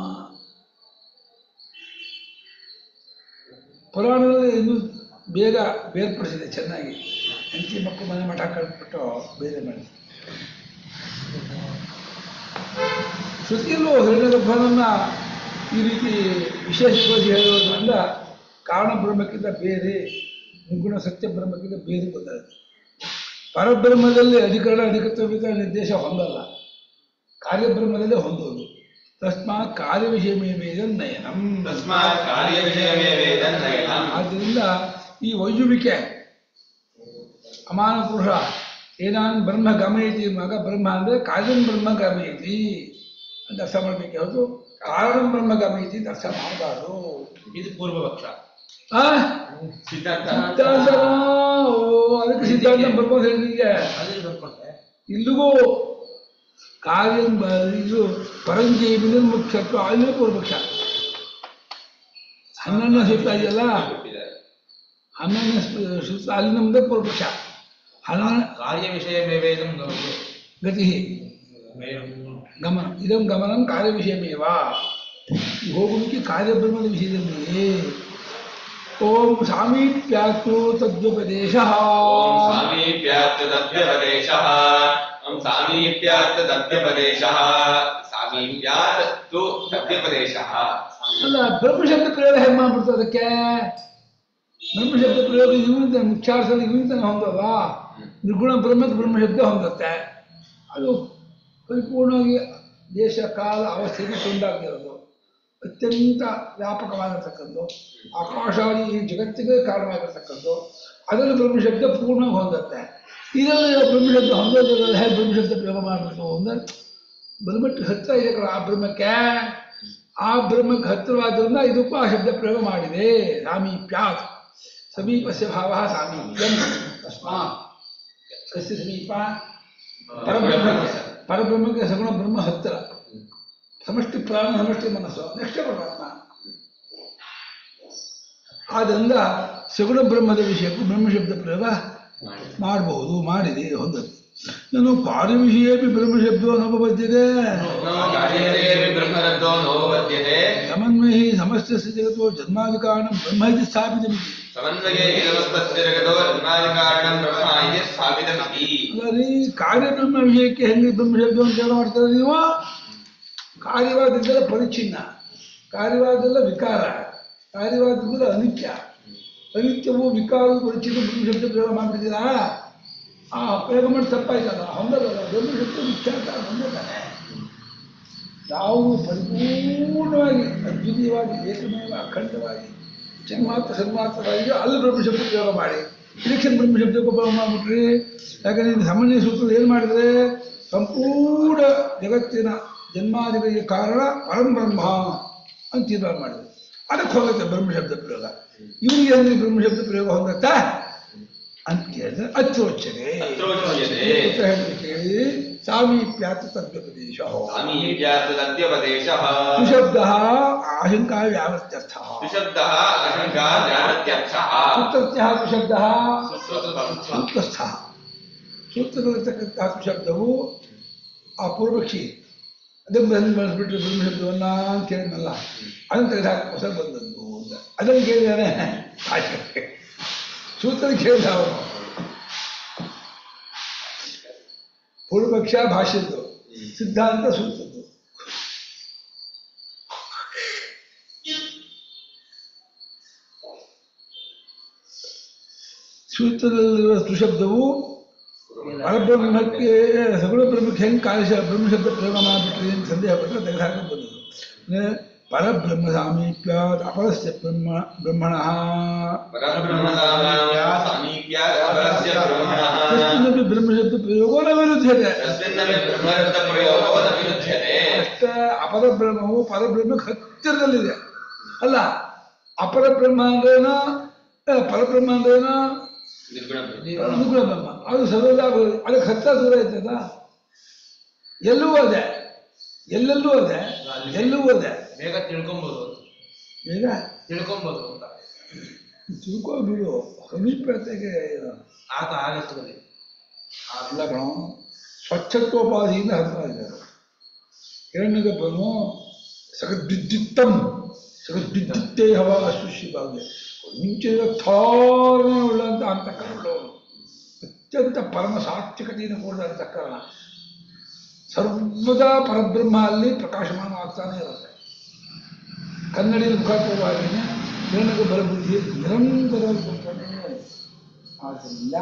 ಪುರಾಣದಲ್ಲಿ ಇನ್ನೂ ಬೇಗ ಬೇರ್ಪಡಿಸಿದೆ ಚೆನ್ನಾಗಿ ಹೆಂಡತಿ ಮಕ್ಕಳು ಮನೆ ಮಠ ಕಟ್ಬಿಟ್ಟು ಬೇರೆ ಮಾಡಿ ಶ್ರುತಿಯಲ್ಲೂ ಹಿರಣ್ಯಗರ್ಭನನ್ನ ಈ ರೀತಿ ವಿಶೇಷವಾಗಿ ಹೇಳೋದ್ರಿಂದ ಕಾರಣ ಬ್ರಹ್ಮಕ್ಕಿಂತ ಬೇರೆ ನಿರ್ಗುಣ ಸತ್ಯ ಬ್ರಹ್ಮಕ್ಕಿಂತ ಬೇರೆ ಗೊತ್ತಾಗುತ್ತೆ ಪರಬ್ರಹ್ಮದಲ್ಲಿ ಅಧಿಕರಣ ಅಧಿಕೃತ ನಿರ್ದೇಶ ಹೊಂದಲ್ಲ ಕಾರ್ಯಬ್ರಹ್ಮದಲ್ಲೇ ಹೊಂದೋದು ತಸ್ಮಾತ್ ಕಾರ್ಯ ವಿಷಯವೇ ವೇದ ನಯನಂ
ತಸ್ಮಾತ್ ಕಾರ್ಯ ವಿಷಯವೇ ವೇದ ನಯನಂ
ಆದ್ದರಿಂದ ಈ ವೈಜುವಿಕೆ ಅಮಾನ ಪುರುಷ ಏನಾನ್ ಬ್ರಹ್ಮ ಗಮಯತಿ ಮಗ ಬ್ರಹ್ಮ ಅಂದ್ರೆ ಕಾರ್ಯಂ ಬ್ರಹ್ಮ ಗಮಯತಿ ಅಂತ ಅರ್ಥ ಮಾಡಬೇಕು ಹೊರತು ಕಾರಣ ಬ್ರಹ್ಮ ಗಮಯತಿ ಅಂತ ಅರ್ಥ ಮಾಡಬಾರ್ದು
ಇದು ಪೂರ್ವ ಪಕ್ಷ
ಆ
ಸಿದ್ಧಾಂತ
ಸಿದ್ಧಾಂತ ಓ ಅದಕ್ಕೆ ಸಿದ್ಧಾಂತ ಬರ್ಬೋದು ಹೇಳಿಗೆ
ಅಲ್ಲಿ ಬರ್ಕೊಂಡೆ
ಇಲ್ಲಿಗೂ ಕಾರ್ಯ ಇದು ಪರಂಜೀವಿನ ಮುಖ್ಯತ್ವ ಅಲ್ಲಿ ಪೂರ್ವಪಕ್ಷ ಹನ್ನೊಂದನೇ ಸೂತ್ರ ಇದೆಯಲ್ಲ ಹನ್ನೊಂದನೇ ಸೂ- ಸೂತ್ರ ಅಲ್ಲಿ ನಮ್ದೇ ಪೂರ್ವಪಕ್ಷ ಹನ್ನೊಂದು
ಕಾರ್ಯ ವಿಷಯಮೇವೇದಂ ಗಮನೆ
ಗತಿ ಗಮನ ಇದಂ ಗಮನಂ ಕಾರ್ಯ ವಿಷಯಮೇವ ಈ ಹೋಗುವಿಕೆ ಕಾರ್ಯಬ್ರಹ್ಮದ ವಿಷಯದಲ್ಲಿ ಓಂ ಸಾಮೀಪ್ಯಾತ್ತು ತದ್ವಪದೇಶ
ಓಂ ಸಾಮೀಪ್ಯಾತ್ ತದ್ವ್ಯಪದೇಶಃ ಓಂ ಸಾಮೀಪ್ಯಾತ್ ತದ್ವ್ಯಪದೇಶಃ ಸಾಮೀಪ್ಯಾತ್ ತು ತದ್ವ್ಯಪದೇಶಃ
ಅಲ್ಲ ಬ್ರಹ್ಮಶಬ್ದ ಪ್ರಯೋಗ ಹೇಗೆ ಮಾಡ್ಬಿಡ್ತು ಅದಕ್ಕೆ ಬ್ರಹ್ಮಶಬ್ದ ಪ್ರಯೋಗ ಇವನಿಂದ ಮುಖ್ಯಾರ್ಥದಲ್ಲಿ ಇವನಿಂದ ಹೊಂದಲ್ಲ ನಿರ್ಗುಣ ಬ್ರಹ್ಮಕ್ಕೆ ಬ್ರಹ್ಮಶಬ್ದ ಹೊಂದತ್ತೆ ಅದು ಪರಿಪೂರ್ಣವಾಗಿ ದೇಶ ಕಾಲ ಅವಸ್ಥೆಗೆ ತುಂಡಾಗಿರೋದು ಅತ್ಯಂತ ವ್ಯಾಪಕವಾಗಿರ್ತಕ್ಕದ್ದು ಆಕಾಶಾದಿ ಈ ಜಗತ್ತಿಗೆ ಕಾರಣವಾಗಿರ್ತಕ್ಕದ್ದು ಅದರಲ್ಲಿ ಬ್ರಹ್ಮಶಬ್ದ ಪೂರ್ಣ ಹೊಂದತ್ತೆ ಇದರಲ್ಲಿ ಬ್ರಹ್ಮಶಬ್ದ ಹೊಂದೋದ್ರಲ್ಲಿ ಹೇಗೆ ಬ್ರಹ್ಮಶಬ್ದ ಪ್ರಯೋಗ ಮಾಡಬೇಕು ಅಂದ್ರೆ ಬಲಮಟ್ಟಿಗೆ ಹತ್ತಿರ ಇದೆ ಕಣ ಆ ಬ್ರಹ್ಮಕ್ಕೆ ಆ ಬ್ರಹ್ಮಕ್ಕೆ ಹತ್ತಿರವಾದ್ರಿಂದ ಇದಕ್ಕೂ ಆ ಶಬ್ದ ಪ್ರಯೋಗ ಮಾಡಿದೆ ಸಾಮೀಪ್ಯಾತ್ ಸಮೀಪಸ್ಯ ಭಾವ ಸಾಮೀಪ್ಯಂ ತಸ್ಮಾತ್ ಕಸ್ಯ ಸಮೀಪ ಪರಬ್ರಹ್ಮಕ್ಕೆ ಪರಬ್ರಹ್ಮಕ್ಕೆ ಸಗುಣ ಬ್ರಹ್ಮ ಹತ್ತಿರ ಸಮಷ್ಟಿ ಪ್ರಾಣ ಸಮಷ್ಟಿ ಮನಸ್ಸು ನೆಕ್ಸ್ಟ್ ಪರಮಾತ್ಮ ಆದ್ದರಿಂದ ಸಗುಣ ಬ್ರಹ್ಮದ ವಿಷಯಕ್ಕೂ ಬ್ರಹ್ಮಶಬ್ದ ಪ್ರಯೋಗ ಮಾಡಬಹುದು ಮಾಡಿದೆ ಹೊಂದದ್ದು ನಾನು ಕಾರ್ಯ ವಿಷಯಪಿ ಬ್ರಹ್ಮಶಬ್ದೋ ನವಬದ್ಧತೆ
ನೋ ಕಾರ್ಯವಿಷಯೇಪಿ ಬ್ರಹ್ಮರಬ್ಧೋ ನೋಪದ್ಯತೆ
ಸಮನ್ವಯ ಸಮಸ್ತ ಜಗತ್ತೋ ಜನ್ಮಾದಿ ಕಾರಣ ಬ್ರಹ್ಮ ಇದು ಸ್ಥಾಪಿತಮಿತಿ
ಸಮನ್ವಯೇ ಸಮಸ್ತಸ್ಯ ಜಗತೋ ಜನ್ಮಾದಿಕಾರಣಂ ಬ್ರಹ್ಮ ಇದೆ ಸ್ಥಾಪಿತಮಿತಿ
ಅಲ್ಲ ರೀ ಕಾರ್ಯಬ್ರಹ್ಮ ವಿಷಯಕ್ಕೆ ಹೆಂಗೆ ಬ್ರಹ್ಮಶಬ್ದ ಅಂತ ಹೇಳ ಮಾಡ್ತಾರೆ ನೀವು ಕಾರ್ಯವಾದದ್ದೆಲ್ಲ ಪರಿಚ್ಛಿನ್ನ ಕಾರ್ಯವಾದೆಲ್ಲ ವಿಕಾರ ಕಾರ್ಯವಾದದ್ದೆಲ್ಲ ಅನಿತ್ಯ ಅನಿತ್ಯವು ವಿಕಾರವು ಪರಿಚ್ಛಿನ್ನ ಬ್ರಹ್ಮಶಬ್ದ ಪ್ರಯೋಗ ಮಾಡ್ತಿದ್ದೀರಾ ಆ ಪ್ರಯೋಗ ಮಾಡಿ ತಪ್ಪಾಯ್ತಲ್ಲ ಹೊಂದಲ್ಲ ಬ್ರಹ್ಮಶಬ್ದ ವಿಖ್ಯಾತ ಹೊಂದಿದ್ದಾನೆ ನಾವು ಪರಿಪೂರ್ಣವಾಗಿ ಅದ್ವಿತೀಯವಾಗಿ ಏಕಮೇವ ಅಖಂಡವಾಗಿ ಜನ್ಮಾತ್ರ ಸನ್ಮಾತ್ರವಾಗಿ ಅಲ್ಲಿ ಬ್ರಹ್ಮಶಬ್ದ ಪ್ರಯೋಗ ಮಾಡಿ ಇದಕ್ಕೆ ಬ್ರಹ್ಮ ಶಬ್ದಕ್ಕೆ ಉಪಯೋಗ ಮಾಡ್ಬಿಟ್ರಿ ಯಾಕಂದ್ರೆ ಇದು ಸಾಮಾನ್ಯ ಸೂತ್ರ ಏನು ಮಾಡಿದ್ರೆ ಸಂಪೂರ್ಣ ಜಗತ್ತಿನ ಜನ್ಮಾದಿಗಳಿಗೆ ಕಾರಣ ಪರಂಬ್ರಹ್ಮ ಅಂತ ತೀರ್ಮಾನ ಮಾಡಿದ್ರು ಅದಕ್ಕೆ ಹೋಗುತ್ತೆ ಬ್ರಹ್ಮ ಶಬ್ದ ಪ್ರಯೋಗ ಇವರಿಗೆ ಅಂದ್ರೆ ಬ್ರಹ್ಮ ಶಬ್ದ ಪ್ರಯೋಗ ಹೊಂದತ್ತಾ ಅಂತ ಕೇಳಿದ್ರೆ ಅತ್ರೋಚ್ಯತೆ
ಅತ್ರೋಚ್ಯತೆ.
ಉತ್ತರ ಹೇಳಿದ್ರೆ ಕೇಳಿ ಸಾಮೀಪ್ಯಾತ ತದ್ವ್ಯಪದೇಶ
सामीप्यात्तदद्यपदेशः
ಸುಶಬ್ದ ಆಶಂಕಾ ವ್ಯಾವೃತ್ಯರ್ಥ
सुशब्दः आशङ्का जागत्यर्थः
ಸೂತ್ರತ್ಯ ಸುಶಬ್ದ
सुश्रुतः
ಸೂತ್ರಸ್ಥ ಸೂತ್ರದಲ್ಲಿರ್ತಕ್ಕಂತಹ ಶಬ್ದವು ಆ ಪೂರ್ವಕ್ಷಿ ಅದೇ ಬಂದು ಬಳಸ್ಬಿಟ್ರೆ ಬ್ರಹ್ಮ ಶಬ್ದವನ್ನ ಅಂತ ಕೇಳಿದ್ನಲ್ಲ ಅದನ್ನು ತೆಗೆದು ಹೊಸ ಬಂದದ್ದು ಅಂತ ಅದನ್ನು ಕೇಳಿದಾನೆ ಆಚೆ ಸೂತ್ರ ಕೇಳಿದ ಅವನು ಪೂರ್ವಪಕ್ಷ ಭಾಷ್ಯದ್ದು ಸಿದ್ಧಾಂತ ಸೂತ್ರದ್ದು ಸೂತ್ರದಲ್ಲಿರುವ ಸುಶಬ್ದವು ಪರಬ್ರಹ್ಮಕ್ಕೆ ಸಗುಣ ಬ್ರಹ್ಮಕ್ಕೆ ಹೆಂಗೆ ಕಾಲಿಶ ಬ್ರಹ್ಮಶಬ್ದ ಪ್ರಯೋಗ ಮಾಡಿಬಿಟ್ರಿ ಅಂತ ಸಂದೇಹ ಪಟ್ಟರೆ ತೆಗೆದುಹಾಕಿ ಬಂದದ್ದು ಅಂದ್ರೆ ಪರಬ್ರಹ್ಮ ಸಾಮೀಪ್ಯ ಅಪರಸ್ಯ ಬ್ರಹ್ಮ ಬ್ರಹ್ಮಣ
परब्रह्मसामीप्या सामीप्या अपरस्य ब्रह्मणः
ಕೃಷ್ಣನಲ್ಲಿ ಬ್ರಹ್ಮಶಬ್ದ ಪ್ರಯೋಗೋ ನ ವಿರುದ್ಧತೆ
तस्मिन्नपि ब्रह्मशब्दप्रयोगो न विरुध्यते
ಅಷ್ಟೇ ಅಪರಬ್ರಹ್ಮವು ಪರಬ್ರಹ್ಮಕ್ಕೆ ಹತ್ತಿರದಲ್ಲಿದೆ ಅಲ್ಲ ಅಪರಬ್ರಹ್ಮ ಅಂದ್ರೇನ ಆ, ಪರಬ್ರಹ್ಮ ಅಂದ್ರೇನ
निर्गुणब्रह्म
ಅನುಗುಣ ಬ್ರಹ್ಮ ಅದು ಸರ್ವದಾ ಬರು- ಅದಕ್ಕೆ ಹತ್ತ ದೂರ ಐತದ ಎಲ್ಲೂ ಅದೇ ಎಲ್ಲೆಲ್ಲೂ ಅದೇ ಎಲ್ಲೂ ಅದೇ
ಬೇಗ ತಿಳ್ಕೊಬೋದು
ಈಗ
ತಿಳ್ಕೊಬೋದು ಅಂತ
ತಿಳ್ಕೊ ಬಿಡು ಸಮೀಪತೆಗೆ
ಆತ ಆಗತ್ತದಲ್ಲಿ
ಅಲ್ಲ ಕಣ ಸ್ವಚ್ಛತ್ವೋಪಾಧಿಯಿಂದ ಹತ್ರ ಇದ್ದಾರೆ ಹಿರಣ್ಯಗಬ್ಬನು ಸಗದ್ವಿದ್ಯುತ್ತಂ ಸಗದ್ವಿದ್ಯುತ್ತೇ ಹವ ಅಶುಷಿವಾಗಿದೆ ಮುಂಚೆ ಥಾರನೆ ಉಳ್ಳಂತ ಅಂತಃಕರಣಗಳು ಅತ್ಯಂತ ಪರಮ ಸಾತ್ವಿಕತೆಯನ್ನು ಕೂಡಿದ ಅಂತಃಕರಣ ಸರ್ವದಾ ಪರಬ್ರಹ್ಮ ಅಲ್ಲಿ ಪ್ರಕಾಶಮಾನವಾಗ್ತಾನೆ ಇರುತ್ತೆ ಕನ್ನಡಿಯಲ್ಲಿ ಮುಖಾಂತರವಾಗಿಯೇ ಹಿರಣ್ಯಗಬ್ಬರ ಬುದ್ಧಿ ನಿರಂತರವಾಗಿ ಬರ್ತಾನೆ ಇದೆ. ಆದ್ದರಿಂದ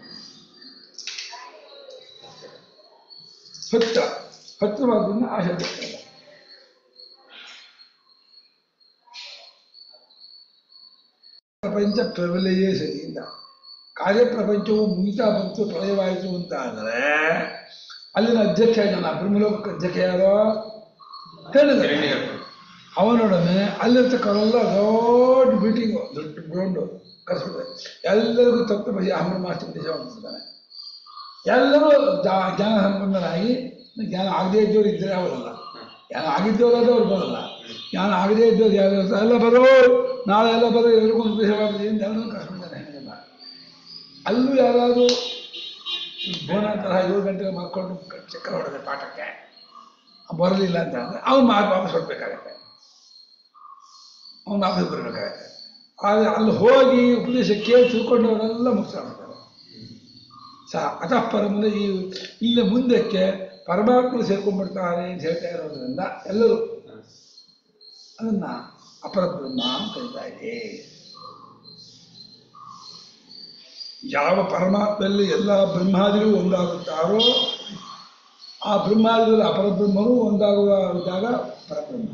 ಹತ್ರ ಹತ್ರವಾದ್ರಿಂದ ಆ ಶಬ್ದ ಪ್ರಯೋಗ. ಪ್ರಪಂಚ ಪ್ರಬಲೆಯೇ ಸರಿಯಿಂದ ಕಾರ್ಯಪ್ರಪಂಚವು ಮುಗಿತಾ ಬಂತು ಪ್ರಳಯವಾಯಿತು ಅಂತ ಆದರೆ ಅಲ್ಲಿನ ಅಧ್ಯಕ್ಷ ಇದ್ದಾನ ಬ್ರಹ್ಮಲೋಕಕ್ಕೆ ಅಧ್ಯಕ್ಷ ಯಾರೋ ಹೇಳಿದ
हिरण्यगर्भ
ಅವನೊಡನೆ ಅಲ್ಲಿರ್ತಕ್ಕವರೆಲ್ಲ ದೊಡ್ಡ ಮೀಟಿಂಗು ದೊಡ್ಡ ಗ್ರೌಂಡು ಕರೆಸ್ಬಿಟ್ರೆ ಎಲ್ಲರಿಗೂ ತಪ್ಪು ಬಗೆ ಅಮರ ಮಾಸ್ಟರ್ ದೇಶ ಮಾಡ್ತಿದ್ದಾನೆ ಎಲ್ಲರೂ ಜಾ- ಜ್ಞಾನ ಸಂಪನ್ನರಾಗಿ ಜ್ಞಾನ ಆಗದೇ ಇದ್ದವ್ರು ಇದ್ದರೆ ಅವರಲ್ಲ ಜ್ಞಾನ ಆಗಿದ್ದವರಾದ್ರೆ ಅವ್ರು ಬರಲ್ಲ ಜ್ಞಾನ ಆಗದೇ ಇದ್ದವ್ರು ಯಾರು ಇರ್ತಾರೆ, ಎಲ್ಲ ಬರೋ ನಾಳೆ ಎಲ್ಲ ಬರೋ ಎಲ್ರಿಗೂ ಒಂದು ದೇಶ ಮಾಡ್ತೀವಿ ಅಂತ ಎಲ್ಲರೂ ಕರ್ಸ್ಬಿಡ್ತಾನೆ ಹೆಂಗೆಲ್ಲ ಅಲ್ಲೂ ಯಾರಾದರೂ ಬೋನ ತರಹ ಏಳು ಗಂಟೆಗೆ ಮಾಡ್ಕೊಂಡು ಚಕ್ರ ಹೊಡೆದೆ ಪಾಠಕ್ಕೆ ಬರಲಿಲ್ಲ ಅಂತ ಅಂದರೆ ಅವ್ನು ಮಾ ವಾಪಸ್ ಹೊರಬೇಕಾಗತ್ತೆ ಅವ್ನು ವಾಪಸ್ ಬರಬೇಕಾಗತ್ತೆ ಆದರೆ ಅಲ್ಲಿ ಹೋಗಿ ಉಪದೇಶ ಕೇಳಿ ತಿಳ್ಕೊಂಡವರೆಲ್ಲ ಮುಕ್ತ ಮಾಡ್ತಾರೆ ಸ ಅತಃ ಪರಮಂದ್ರೆ ಈ ಇಲ್ಲಿ ಮುಂದಕ್ಕೆ ಪರಮಾತ್ಮ ಸೇರ್ಕೊಂಡ್ಬಿಡ್ತಾರೆ ಅಂತ ಹೇಳ್ತಾ ಇರೋದ್ರಿಂದ ಎಲ್ಲರೂ ಅದನ್ನ ಅಪರಬ್ರಹ್ಮ ಅಂತ ಕರೀತಾ ಇದೆ ಯಾವ ಪರಮಾತ್ಮಲ್ಲಿ ಎಲ್ಲ ಬ್ರಹ್ಮಾದಿಗಳು ಒಂದಾಗುತ್ತಾರೋ ಆ ಬ್ರಹ್ಮಾದಿಗಳು ಅಪರಬ್ರಹ್ಮರು ಒಂದಾಗುವ ಇದ್ದಾಗ ಪರಬ್ರಹ್ಮ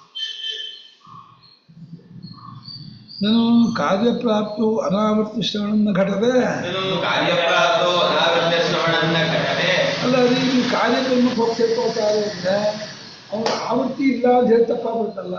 ನಾನು ಕಾರ್ಯಪ್ರಾಪ್ತು ಅನಾವರ್ತಿ ಶ್ರವಣ ಘಟದೆ
ननु कार्यप्राप्तो अनावृत्य श्रवणन्न घटते
ಅಲ್ಲ ರೀ ಈ ಕಾರ್ಯಕ್ರಮಕ್ಕೆ ಹೋಗಿ ಸೇರ್ಕೊಳ್ತಾರೆ ಅಂದ್ರೆ ಅವ್ರು ಆವೃತ್ತಿ ಇಲ್ಲ ಅಂತ ಹೇಳಿ ತಪ್ಪಾಗ್ಬಿಡ್ತಲ್ಲ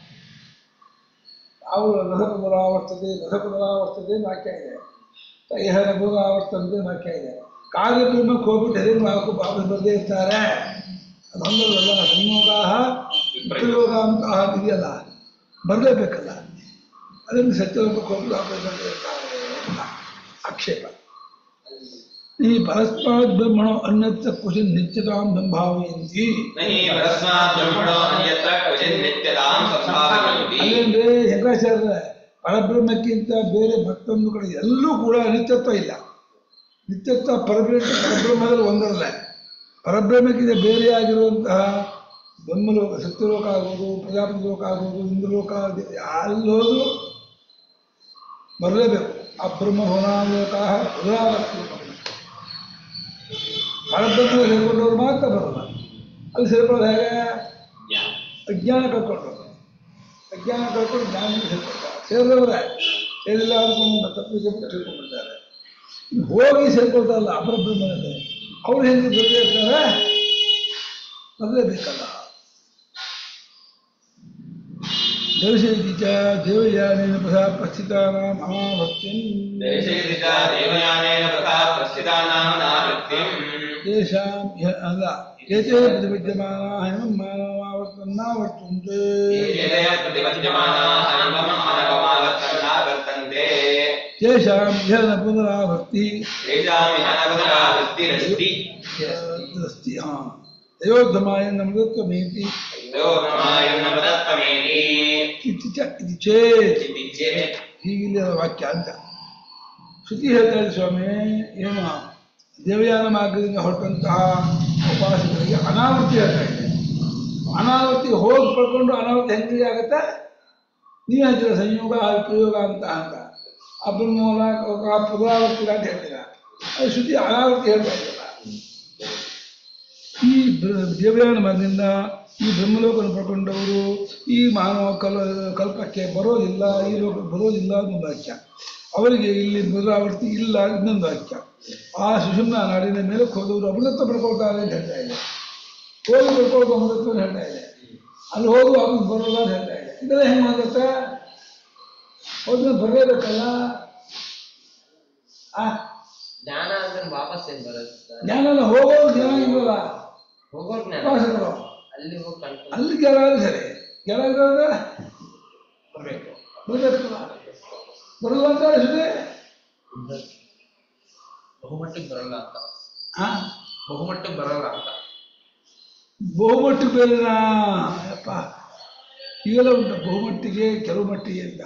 ಅವರು ರಥಪುನರಾವರ್ತದೆ ರಥಪುನರಾವರ್ತದೆ ವಾಕ್ಯ ಇದೆ ತೈಹರ ಪುನರಾವರ್ತದೆ ವಾಕ್ಯ ಇದೆ ಕಾರ್ಯಕ್ರಮಕ್ಕೆ ಹೋಗ್ಬಿಟ್ಟು ಹೆರಿಗೆ ನಾಲ್ಕು ವಾಪಸ್ ಬರದೇ ಇರ್ತಾರೆ ಅದು ಹಂಗಲ್ವಲ್ಲ ಸಂಯೋಗಾಹ ಉಪಯೋಗಾಂತಹ ಇದೆಯಲ್ಲ ಬರಲೇಬೇಕಲ್ಲ ಅದನ್ನು ಸತ್ಯಲೋಕಕ್ಕೆ ಹೋಗ್ಬಿಟ್ಟು ವಾಪಸ್ ಬರದೇ ಇರ್ತಾರೆ ಅಂತ ಆಕ್ಷೇಪ ಈ ಪರಸ್ಪರ ಬ್ರಹ್ಮಣೋ ಅನ್ಯತ್ರ ಕ್ವಚಿನ್ ನಿತ್ಯತಾಂ ಸಂಭಾವಯಂತಿ
नहि परस्मात् ब्रह्मणो अन्यत्र क्वचिन् नित्यतां सम्भावयन्ति
ಅಲ್ಲೇಂದ್ರೆ ಹೆಂಗಾಚಾರ್ಯ ಪರಬ್ರಹ್ಮಕ್ಕಿಂತ ಬೇರೆ ಮತ್ತೊಂದು ಕಡೆ ಎಲ್ಲೂ ಕೂಡ ನಿತ್ಯತ್ವ ಇಲ್ಲ ನಿತ್ಯತ್ವ ಪರಬ್ರಹ್ಮ ಪರಬ್ರಹ್ಮದಲ್ಲಿ ಒಂದರಲ್ಲ ಪರಬ್ರಹ್ಮಕ್ಕಿಂತ ಬೇರೆಯಾಗಿರುವಂತಹ ಬ್ರಹ್ಮಲೋಕ ಸತ್ಯಲೋಕ ಆಗ್ಬೋದು ಪ್ರಜಾಪತಿ ಲೋಕ ಆಗ್ಬೋದು ಇಂದ್ರಲೋಕ ಅಲ್ಲೋದು ಬರಲೇಬೇಕು ಆ ಬ್ರಹ್ಮ ಭವನಾಲೋಕ ಪುನರಾವರ್ತಿ ಪರಬ್ರಹ್ಮ ಸೇರ್ಕೊಂಡವ್ರು ಮಾತ್ರ ಬರಲ್ಲ ಅಲ್ಲಿ ಸೇರ್ಕೊಳ್ಳೋದು ಹೇಗೆ ಅಜ್ಞಾನ ಕಳ್ಕೊಂಡು ಅಜ್ಞಾನ ಕಳ್ಕೊಂಡು ಜ್ಞಾನ ಸೇರ್ಕೊಳ್ತಾರೆ ಸೇರಿದವರೇ ಸೇರಿಲ್ಲ ಅಂದ್ಕೊಂಡು ತಪ್ಪಿಗೆ ತಿಳ್ಕೊಂಡ್ಬಿಡ್ತಾರೆ ಹೋಗಿ ಸೇರ್ಕೊಳ್ತಾರಲ್ಲ ಅಪರ ಬ್ರಹ್ಮನಲ್ಲಿ ಅವ್ರು ಹೆಂಗೆ ಬರಬೇಕಾದ್ರೆ ಬರಲೇಬೇಕಲ್ಲ ದರ್ಶಯತಿ ಚ ದೇವಯಾನೇನ ಪ್ರಸಾ ಪ್ರಸ್ಥಿತಾನಾಂ ಅಮಾವತ್ಯಂ
ದೇಶೇತಿ ಚ ದೇವಯಾನೇನ ಪ್ರಥಾ ಪ್ರಸ್ಥಿತಾನಾಂ ನಾವೃತ್ತಿಂ
ತೇಷಾಂ ಇಹ ಅಲ್ಲ ಏತೇ ಪ್ರತಿಪದ್ಯಮಾನಾಃ ಇಮಂ ಮಾನವಾವರ್ತನ್ನಾವರ್ತಂತೆ
ಏತೇ ಪ್ರತಿಪದ್ಯಮಾನಾಃ ಇಮಂ ಮಾನವಮಾವರ್ತನ್ನ ವರ್ತನ್ತೆ
ತೇಷಾಂ ಇಹ ನ ಪುನರಾವರ್ತಿ
ತೇಷಾಂ ಇಹ ನ ಪುನರಾವೃತ್ತಿರಸ್ತಿ
ಅಸ್ತಿ ಹಾ ತಯೋಧಮಾಯ ನಮೃತ್ವಮೇತಿ
ಯೋಗಮಾಯನ್ನ ಪದತ್ವಮೇತಿ
ಇತಿ ಚ ಇತಿ ಚೇತ್
ಇತಿ ಚೇತ್
ಹೀಗಿಲ್ಲ ವಾಕ್ಯ ಅಂತ ಶ್ರುತಿ ಹೇಳ್ತಾರೆ ಸ್ವಾಮಿ ಏನು ದೇವಯಾನ ಮಾರ್ಗದಿಂದ ಹೊರಟಂತಹ ಉಪಾಸಕರಿಗೆ ಅನಾವೃತ್ತಿ ಹೇಳ್ತಾ ಇದೆ ಅನಾವೃತ್ತಿ ಹೋಗಿ ಪಡ್ಕೊಂಡು ಅನಾವೃತ್ತಿ ಹೆಂಗೆ ಆಗತ್ತೆ ನೀವು ಹೇಳ್ತೀರ ಸಂಯೋಗ ಅದು ಪ್ರಯೋಗ ಅಂತ ಅಂತ ಅಬ್ರಮೂಲ ಪುನರಾವರ್ತಿ ಅಂತ ಹೇಳ್ತೀರ ಅದು ಶ್ರುತಿ ಅನಾವೃತ್ತಿ ಹೇಳ್ತಾ ಇದೆಯಲ್ಲ ಈ ಬ- ದೇವಯಾನ ಮಾರ್ಗದಿಂದ ಈ ಬ್ರಹ್ಮಲೋಕವನ್ನು ಪಡ್ಕೊಂಡವರು ಈ ಮಾನವ ಕಲ್ ಕಲ್ಪಕ್ಕೆ ಬರೋದಿಲ್ಲ ಈ ಲೋಕಕ್ಕೆ ಬರೋದಿಲ್ಲ ಅನ್ನೊಂದು ವಾಕ್ಯ ಅವರಿಗೆ ಇಲ್ಲಿ ಪುನರಾವರ್ತಿ ಇಲ್ಲ ಇನ್ನೊಂದು ವಾಕ್ಯ ಆ ಸುಷುಮ್ನ ನಾಡಿನ ಮೇಲೆ ಹೋದವರು ಅಮೃತ ಪಡ್ಕೊಳ್ತಾರೆ ಅಂತ ಹೇಳ್ತಾ ಇದೆ ಹೋಗಿ ಪಡ್ಕೊಳ್ಳೋದು ಅಮೃತ ಅಂತ ಹೇಳ್ತಾ ಇದೆ ಅಲ್ಲಿ ಹೋಗುವ ಅಮೃತ ಬರೋಲ್ಲ ಅಂತ ಹೇಳ್ತಾ ಇದೆ ಇದೆಲ್ಲ ಹೆಂಗೆ ಮಾಡುತ್ತೆ ಹೋದ್ಮೇಲೆ ಬರಲೇಬೇಕಲ್ಲ ಆ
ಜ್ಞಾನ ಅಂದ್ರೆ ವಾಪಸ್ ಏನ್ ಬರುತ್ತೆ
ಜ್ಞಾನ ಎಲ್ಲ ಹೋಗೋ ಜ್ಞಾನ ಇಲ್ವಲ್ಲ
ಹೋಗೋ ಜ್ಞಾನ
ಉಪಾಸಕರು
ಅಲ್ಲಿ ಹೋಗಿ ಕಳ್ಕೊಂಡು
ಅಲ್ಲಿ ಗೆಲ ಸರಿ ಗೆಲ ಇರೋದ್ರೆ
ಬರ್ಬೇಕು
ಬರಬೇಕಲ್ಲ ಬರಲ್ಲ ಅಂತ ಅನಿಸುತ್ತೆ
ಬಹುಮಟ್ಟಿಗೆ ಬರಲ್ಲ ಅಂತ
ಹಾ
ಬಹುಮಟ್ಟಿಗೆ ಬರಲ್ಲ ಅಂತ
ಬಹುಮಟ್ಟಿಗೆ ಬೇರೆನಾ ಯಪ್ಪ ಈಗೆಲ್ಲ ಉಂಟು ಬಹುಮಟ್ಟಿಗೆ ಕೆಲವು ಮಟ್ಟಿಗೆ ಅಂತ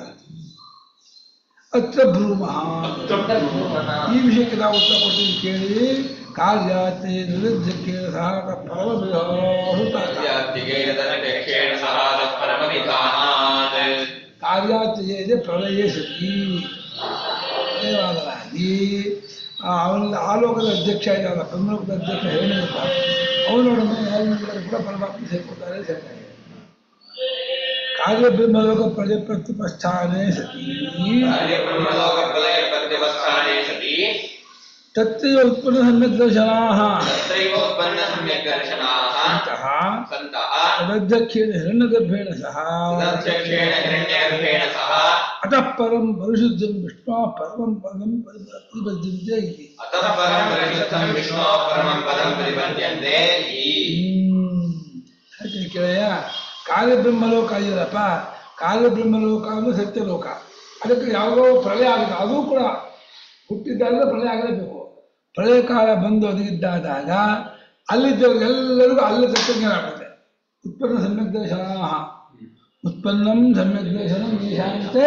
ಅತ್ರ ಭ್ರೂಮಃ ಈ ವಿಷಯಕ್ಕೆ ನಾವು ಉತ್ತರ ಕೊಡ್ತೀವಿ ಕೇಳಿ ಕಾರ್ಯಾತೆ ನಿರುದ್ಧಕ್ಕೆ ಸಹ ಪರಮವಿಧಾಹುತಾತ
ಯಾತ್ರಿಕೇನ ತನ್ನಪೇಕ್ಷೇಣ ಸಹ ತತ್ಪರಮವಿಧಾನಾತ್
ಕಾರ್ಯಾಚೆಯ ಇದೆ ಪ್ರಳಯ ಸತಿ ಪ್ರಳಯವಾದರಾಗಿ ಆ ಅವನ ಆಲೋಕದ ಅಧ್ಯಕ್ಷ ಇದ್ದಾನ ಬ್ರಹ್ಮಲೋಕದ ಅಧ್ಯಕ್ಷ ಹೇಳಿರುತ್ತ ಅವನೊಡನೆ ಎಲ್ಲರೂ ಕೂಡ ಪರಮಾತ್ಮ ಸೇರ್ಕೊಳ್ತಾರೆ ಅಂತ ಹೇಳ್ತಾ ಇದೆ ಕಾರ್ಯ ಬ್ರಹ್ಮಲೋಕ ಪ್ರಜೆ ಪ್ರತಿಪಸ್ಥಾನೇ ಸತಿ
ಕಾರ್ಯ ಬ್ರಹ್ಮಲೋಕ ಪ್ರಲಯ ಪ್ರತ್ಯವಸ್ಥಾನೇ ಸತಿ
ತತ್ವ ಉತ್ಪನ್ನ ಸಮ್ಯಕ್ ದರ್ಶನಾಃ
ತತ್ರೈವ ಉತ್ಪನ್ನ ಸಮ್ಯಕ್ ದರ್ಶನಾಃ
ಅಂತಃ
ಸಂತಃ
ತದಧ್ಯಕ್ಷೇಣ ಹಿರಣ್ಯಗರ್ಭೇಣ ಸಹ
ತದಧ್ಯಕ್ಷೇಣ ಹಿರಣ್ಯಗರ್ಭೇಣ ಸಹ
ಅತಃ ಪರಂ ಪರಿಶುದ್ಧಂ ವಿಷ್ಣು ಪರಮಂ ಪದಂ ಪ್ರತಿಬದ್ಧಂತೆ ಇತಿ
ಅತಃ ಪರಂ ಪರಿಶುದ್ಧಂ ವಿಷ್ಣೋ ಪರಮಂ ಪದಂ ಪ್ರತಿಪದ್ಯಂತೆ ಈ
ಹೇಳ್ತೀನಿ ಕೇಳಯ್ಯ ಕಾರ್ಯಬ್ರಹ್ಮಲೋಕ ಇದೆಯಲ್ಲಪ್ಪ ಕಾರ್ಯಬ್ರಹ್ಮಲೋಕ ಅಂದ್ರೆ ಸತ್ಯಲೋಕ ಅದಕ್ಕೆ ಯಾವುದೋ ಪ್ರಳಯ ಆಗುತ್ತೆ ಅದು ಕೂಡ ಹುಟ್ಟಿದ್ದಾಗಲೇ ಪ್ರಳಯ ಆಗಲೇಬೇಕು ಪ್ರಳಯ ಕಾಲ ಬಂದು ಅದಕ್ಕಿದ್ದಾದಾಗ ಅಲ್ಲಿದ್ದವರಿಗೆಲ್ಲರಿಗೂ ಅಲ್ಲಿ ತತ್ವಜ್ಞಾನ ಆಗುತ್ತೆ ಉತ್ಪನ್ನ ಸಮ್ಯಕ್ ದರ್ಶನ ಉತ್ಪನ್ನಂ ಸಮ್ಯಕ್ ದರ್ಶನಂ ಈಶಾಂತೆ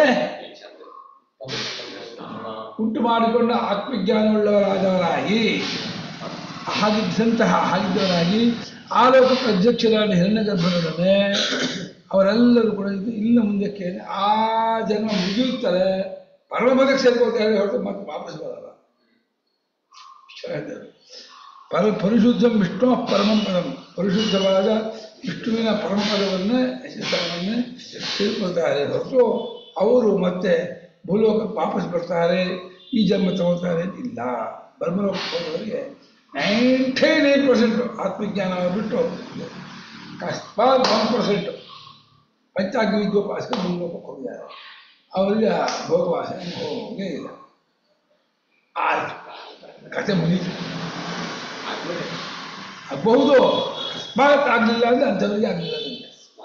ಉಂಟು ಮಾಡಿಕೊಂಡ ಆತ್ಮಜ್ಞಾನವುಳ್ಳವರಾದವರಾಗಿ ಹಾಗಿದ್ದಂತಹ ಹಾಗಿದ್ದವರಾಗಿ ಆಲೋಕಕ್ಕೆ ಅಧ್ಯಕ್ಷರಾದ ಹಿರಣ್ಯಗರ್ಭರೊಡನೆ ಅವರೆಲ್ಲರೂ ಕೂಡ ಇದು ಇನ್ನು ಮುಂದಕ್ಕೆ ಆ ಜನ್ಮ ಮುಗಿಯುತ್ತಾರೆ ಪರಮಪದಕ್ಕೆ ಸೇರ್ಕೊಳ್ತಾರೆ ಹೊರತು ಮತ್ತೆ ವಾಪಸ್ ಬರಲ್ಲ ಇಷ್ಟು ಹೇಳ್ತಾರೆ. ಪರ ಪರಿಶುದ್ಧಂ ವಿಷ್ಣು ಪರಮಂ ಪದಂ ಪರಿಶುದ್ಧವಾದ ವಿಷ್ಣುವಿನ ಪರಮಪದವನ್ನೇ ಹೆಸರನ್ನೇ ತಿಳ್ಕೊಳ್ತಾರೆ ಹೊರತು ಅವರು ಮತ್ತೆ ಭೂಲೋಕಕ್ಕೆ ವಾಪಸ್ ಬರ್ತಾರೆ ಈ ಜನ್ಮ ತಗೊಳ್ತಾರೆ ಅಂತ ಇಲ್ಲ ಬ್ರಹ್ಮಲೋಕಕ್ಕೆ ಹೋದವರಿಗೆ ನೈಂಟಿ ನೈನ್ ಪರ್ಸೆಂಟು ಆತ್ಮಜ್ಞಾನ ಬಿಟ್ಟು ಕಸ್ಮಾತ್ ಒನ್ ಪರ್ಸೆಂಟು ಪಂಚಾಗ್ನಿ ವಿದ್ಯೋಪಾಸಕ ಭೂಲೋಕಕ್ಕೆ ಹೋಗಿದ್ದಾರೆ ಅವರಿಗೆ ಆ ಭೋಗವಾಸನೆ ಹೋಗೇ ಇಲ್ಲ ಆಯ್ತು ಕತೆ ಮುಗೀತು ಆಗಬಹುದು ಅಕಸ್ಮಾತ್ ಆಗಲಿಲ್ಲ ಅಂದ್ರೆ ಅಂಥವ್ರಿಗೆ ಆಗಲಿಲ್ಲ ನನಗೆ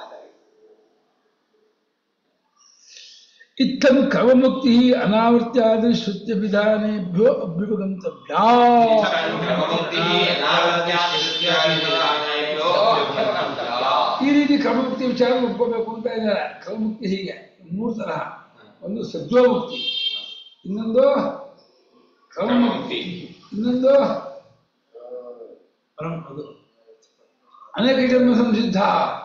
ಇತ್ತಂ ಕ್ರಮಮುಕ್ತಿ ಅನಾವೃತ್ಯಾದಿ ಶ್ರುತ್ಯ ವಿಧಾನೇಭ್ಯೋ ಅಭ್ಯುಪಗಂತವ್ಯಾ
ಕ್ರಮಮುಕ್ತಿಃ ಅನಾವೃತ್ಯಾದಿಶ್ರುತ್ಯಾದಿವಿಧಾನೇಭ್ಯೋ ಅಭ್ಯುಪಗಮ್ಯಾ.
ಈ ರೀತಿ ಕ್ರಮಮುಕ್ತಿ ವಿಚಾರ ಒಪ್ಕೋಬೇಕು ಅಂತ ಇದ್ದಾರೆ ಕ್ರಮಮುಕ್ತಿ ಹೀಗೆ ಮೂರು ತರಹ ಒಂದು ಸದ್ಯೋಮುಕ್ತಿ ಇನ್ನೊಂದು ಕ್ರಮಮುಕ್ತಿ ಇನ್ನೊಂದು
ಪರಂ ಅದು
ಅನೇಕ ಜನ್ಮ ಸಂಸಿದ್ಧ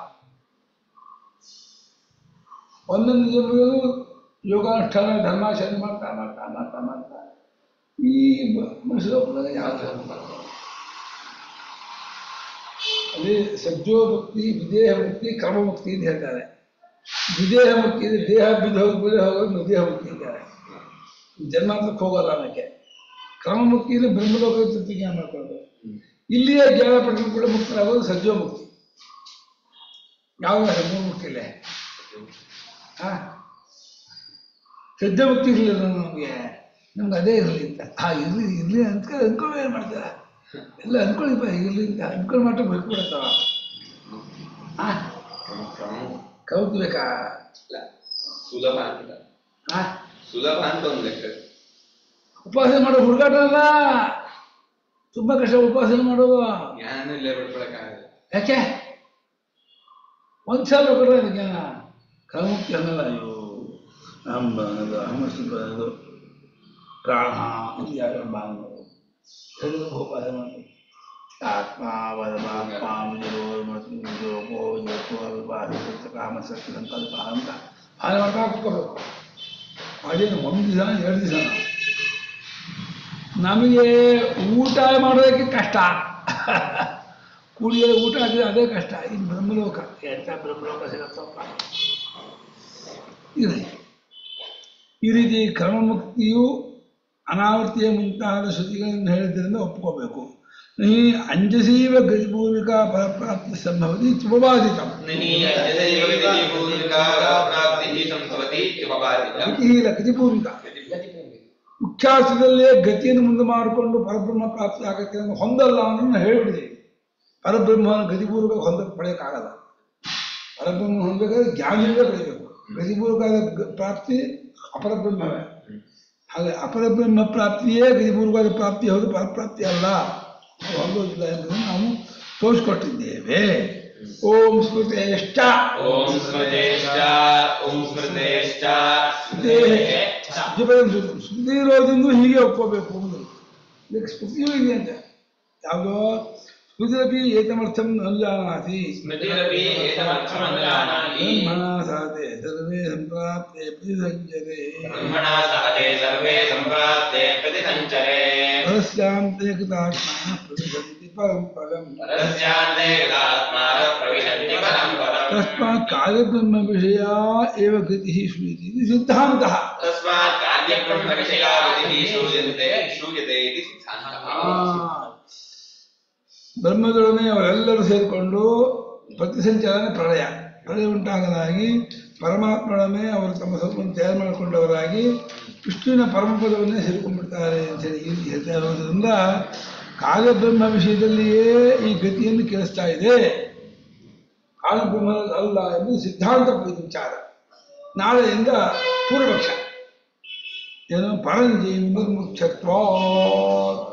ಒಂದೊಂದು ಜನ್ಮದಲ್ಲೂ ಯೋಗಾನುಷ್ಠಾನ ಧರ್ಮಾಚರಣೆ ಮಾಡ್ತಾ ಮಾಡ್ತಾ ಮಾಡ್ತಾ ಮಾಡ್ತಾ ಈ ಮನುಷ್ಯಲೋಕದಾಗ ಯಾವುದು ಅಲ್ಲಿ ಸಜ್ಜೋ ಮುಕ್ತಿ ವಿದೇಹ ಮುಕ್ತಿ ಕ್ರಮ ಮುಕ್ತಿ ಅಂತ ಹೇಳ್ತಾರೆ ವಿದೇಹ ಮುಕ್ತಿ ಅಂದ್ರೆ ದೇಹ ಬಿದ್ದು ಹೋಗಿ ಬಿದ್ದು ಹೋಗೋದು ದೇಹ ಮುಕ್ತಿ ಅಂತಾರೆ ಜನ್ಮಾಂತಕ್ಕೆ ಹೋಗಲ್ಲ ಅನ್ನಕ್ಕೆ ಕ್ರಮಮುಕ್ತಿಯಲ್ಲಿ ಬ್ರಹ್ಮಲೋಕದ ತತ್ವಜ್ಞಾನ ಮಾಡ್ಕೊಳ್ಳೋದು ಇಲ್ಲಿಯೇ ಜ್ಞಾನ ಪಡ್ಕೊಂಡು ಕೂಡ ಮುಕ್ತರಾಗೋದು ಸಜ್ಜೋ ಮುಕ್ತಿ ಯಾವ ಮೂರು ಮುಕ್ತಿಲೆ ಆ ಸಜ್ಜ ಮುಕ್ತಿ ಇರಲಿಲ್ಲ ನಮಗೆ ನಮ್ಗೆ ಅದೇ ಇರಲಿ ಅಂತ ಆ ಇರ್ಲಿ ಇರ್ಲಿ ಅಂತ ಅನ್ಕೊಂಡು ಏನು ಮಾಡ್ತಾರ ಎಲ್ಲ ಅನ್ಕೊಳ್ಳಿಪ್ಪ ಇರ್ಲಿ ಅಂತ ಅನ್ಕೊಂಡು ಮಾತ್ರ ಬಿಟ್ಬಿಡತ್ತವ ಆ ಕೌತ್ ಬೇಕಾ
ಇಲ್ಲ ಸುಲಭ ಅಂತ
ಆ
ಸುಲಭ ಅಂತ ಒಂದು ಲೆಕ್ಕ
ಉಪವಾಸ ಮಾಡೋ ಹುಡುಗಾಟ ಅಲ್ಲ ತುಂಬಾ ಕಷ್ಟ ಉಪವಾಸ ಮಾಡೋದು
ಜ್ಞಾನ ಇಲ್ಲೇ ಬಿಡ್ಕೊಳಕ್ಕಾಗಲ್ಲ
ಯಾಕೆ ಒಂದು ಸಾವಿರ ಕೊಟ್ಟರೆ ಅದಕ್ಕೆ ಕರ್ಮುಕ್ತಿ ಅನ್ನಲ್ಲ ಅಯ್ಯೋ ನಮ್ಮ ಅನ್ನೋದು ಅಹಮಸ್ತು ಅನ್ನೋದು ಪ್ರಾಣ ಇದು ಯಾರು ಬಾನು ಹೇಳಿದ್ರು ಉಪವಾಸ ಮಾಡೋದು ಆತ್ಮ ವದಮಾತ್ಮ ವಿಜಯೋ ಮತ್ತು ವಿಜಯೋಪೋ ವಿಜಯತ್ವ ವಿಭಾಸ ಕಾಮ ಸತ್ಯ ಸಂಕಲ್ಪ ಅಂತ ಹಾಗೆ ಮಾಡ್ತಾ ಕೂತ್ಕೋಬೇಕು ಅದೇನು ಒಂದು ದಿವಸ ಎರಡು ದಿವಸ ನಮಗೆ ಊಟ ಮಾಡೋದಕ್ಕೆ ಕಷ್ಟ ಕೂಡಿಯಲ್ಲಿ ಊಟ ಹಾಕಿದ್ರೆ ಅದೇ ಕಷ್ಟ ಇನ್ನು ಬ್ರಹ್ಮಲೋಕ ಎಂತ ಬ್ರಹ್ಮಲೋಕ ಸಿಗತ್ತಪ್ಪ ಇರಲಿ ಈ ರೀತಿ ಕರ್ಮಮುಕ್ತಿಯು ಅನಾವರ್ತಿಯ ಮುಂತಾದ ಶ್ರುತಿಗಳನ್ನು ಹೇಳಿದ್ರಿಂದ ಒಪ್ಕೋಬೇಕು ಈ ಅಂಜಸೀವ ಗತಿಪೂರ್ವಿಕ ಫಲಪ್ರಾಪ್ತಿ ಸಂಭವತಿ ಚುಪಬಾಧಿತ
नहि अजदैव गतिपूर्विका प्राप्तिः सम्भवति इत्युपपादितम्
ಗತಿ ಇಲ್ಲ ಗತಿಪೂರ್ವಿಕ
ಗತಿಪೂರ್ವಿ
ಮುಖ್ಯಾರ್ಥದಲ್ಲೇ ಗತಿಯನ್ನು ಮುಂದೆ ಮಾಡಿಕೊಂಡು ಪರಬ್ರಹ್ಮ ಪ್ರಾಪ್ತಿ ಆಗತ್ತೆ ಅನ್ನೋ ಹೊಂದಲ್ಲ ಅನ್ನೋದನ್ನ ಹೇಳಿಬಿಡಿದೆ ಪರಬ್ರಹ್ಮನ ಗತಿಪೂರ್ವಕ ಹೊಂದ ಪಡೆಯೋಕ್ಕಾಗಲ್ಲ ಪರಬ್ರಹ್ಮ ಹೊಂದಬೇಕಾದ್ರೆ ಜ್ಞಾನದಿಂದ ಪಡೆಯಬೇಕು ಗತಿಪೂರ್ವಕವಾದ ಗ- ಪ್ರಾಪ್ತಿ ಅಪರಬ್ರಹ್ಮವೇ ಹಾಗೆ ಅಪರಬ್ರಹ್ಮ ಪ್ರಾಪ್ತಿಯೇ ಗತಿಪೂರ್ವಕವಾದ ಪ್ರಾಪ್ತಿ ಹೌದು ಪರಪ್ರಾಪ್ತಿ ಅಲ್ಲ ಅದು ಹೊಂದೋದಿಲ್ಲ ಎಂಬುದನ್ನು ನಾವು ತೋರಿಸ್ಕೊಟ್ಟಿದ್ದೇವೆ ಓಂ ಸ್ಮೃತೇಷ್ಟ
ॐ स्मृतेश्च ॐ स्मृतेश्च
ಸ್ಮೃತಿ ಇರೋದ್ರಿಂದ ಹೀಗೆ ಒಪ್ಕೋಬೇಕು ಅಂದ್ರು ಇದಕ್ಕೆ ಸ್ಮೃತಿಯೂ ಇದೆ ಅಂತ ಯಾವುದೋ ಸ್ಮೃತಿರಪಿ ಏತಮರ್ಥಂ ಅನುಜಾನಾತಿ
स्मृतिरपि एतमर्थमनुजानाति
ಬ್ರಹ್ಮಣ ಸಾತೆ ಸರ್ವೇ ಸಂಪ್ರಾಪ್ತೆ ಪ್ರತಿಸಂಜತೆ
ब्रह्मणा सहते सर्वे सम्प्राप्ते प्रतिसञ्चरे
ಪರಸ್ಯಾಂತೆ ಕೃತಾತ್ಮ ಪ್ರತಿಸಂತಿ ಪರಂ ಪದಂ
परस्यान्ते यदात्मानः प्रविशन्ति परं पदम्
ತಸ್ಮಾತ್ ಕಾರ್ಯಬ್ರಹ್ಮ ವಿಷಯ ಏವ ಗತಿ ಶ್ರೂಯತೆ ಇದು ಸಿದ್ಧಾಂತಃ
तस्मात् कार्यब्रह्मविषया गतिः श्रूयन्ते श्रूयते इति सिद्धान्तः
ಬ್ರಹ್ಮದೊಡನೆ ಅವರೆಲ್ಲರೂ ಸೇರಿಕೊಂಡು ಪ್ರತಿಸಂಚಾಲನೆ ಪ್ರಳಯ ಪ್ರಳಯ ಉಂಟಾಗಲಾಗಿ ಪರಮಾತ್ಮನೊಡನೆ ಅವರು ತಮ್ಮ ಸ್ವರೂಪವನ್ನು ತಯಾರು ಮಾಡಿಕೊಂಡವರಾಗಿ ವಿಷ್ಣುವಿನ ಪರಮಪದವನ್ನೇ ಸೇರಿಕೊಂಡ್ಬಿಡ್ತಾರೆ ಅಂತೇಳಿ ಈ ರೀತಿ ಹೇಳ್ತಾ ಇರೋದ್ರಿಂದ ಕಾಲಬ್ರಹ್ಮ ವಿಷಯದಲ್ಲಿಯೇ ಈ ಗತಿಯನ್ನು ಕೇಳಿಸ್ತಾ ಇದೆ ಕಾಲಬ್ರಹ್ಮ ಅಲ್ಲ ಎಂದು ಸಿದ್ಧಾಂತ ಕುರಿತ ವಿಚಾರ ನಾಳೆಯಿಂದ ಪೂರ್ವಪಕ್ಷ ಏನು ಪರಂಜಿ ನಿರ್ಮುಖ್ಯತ್ವ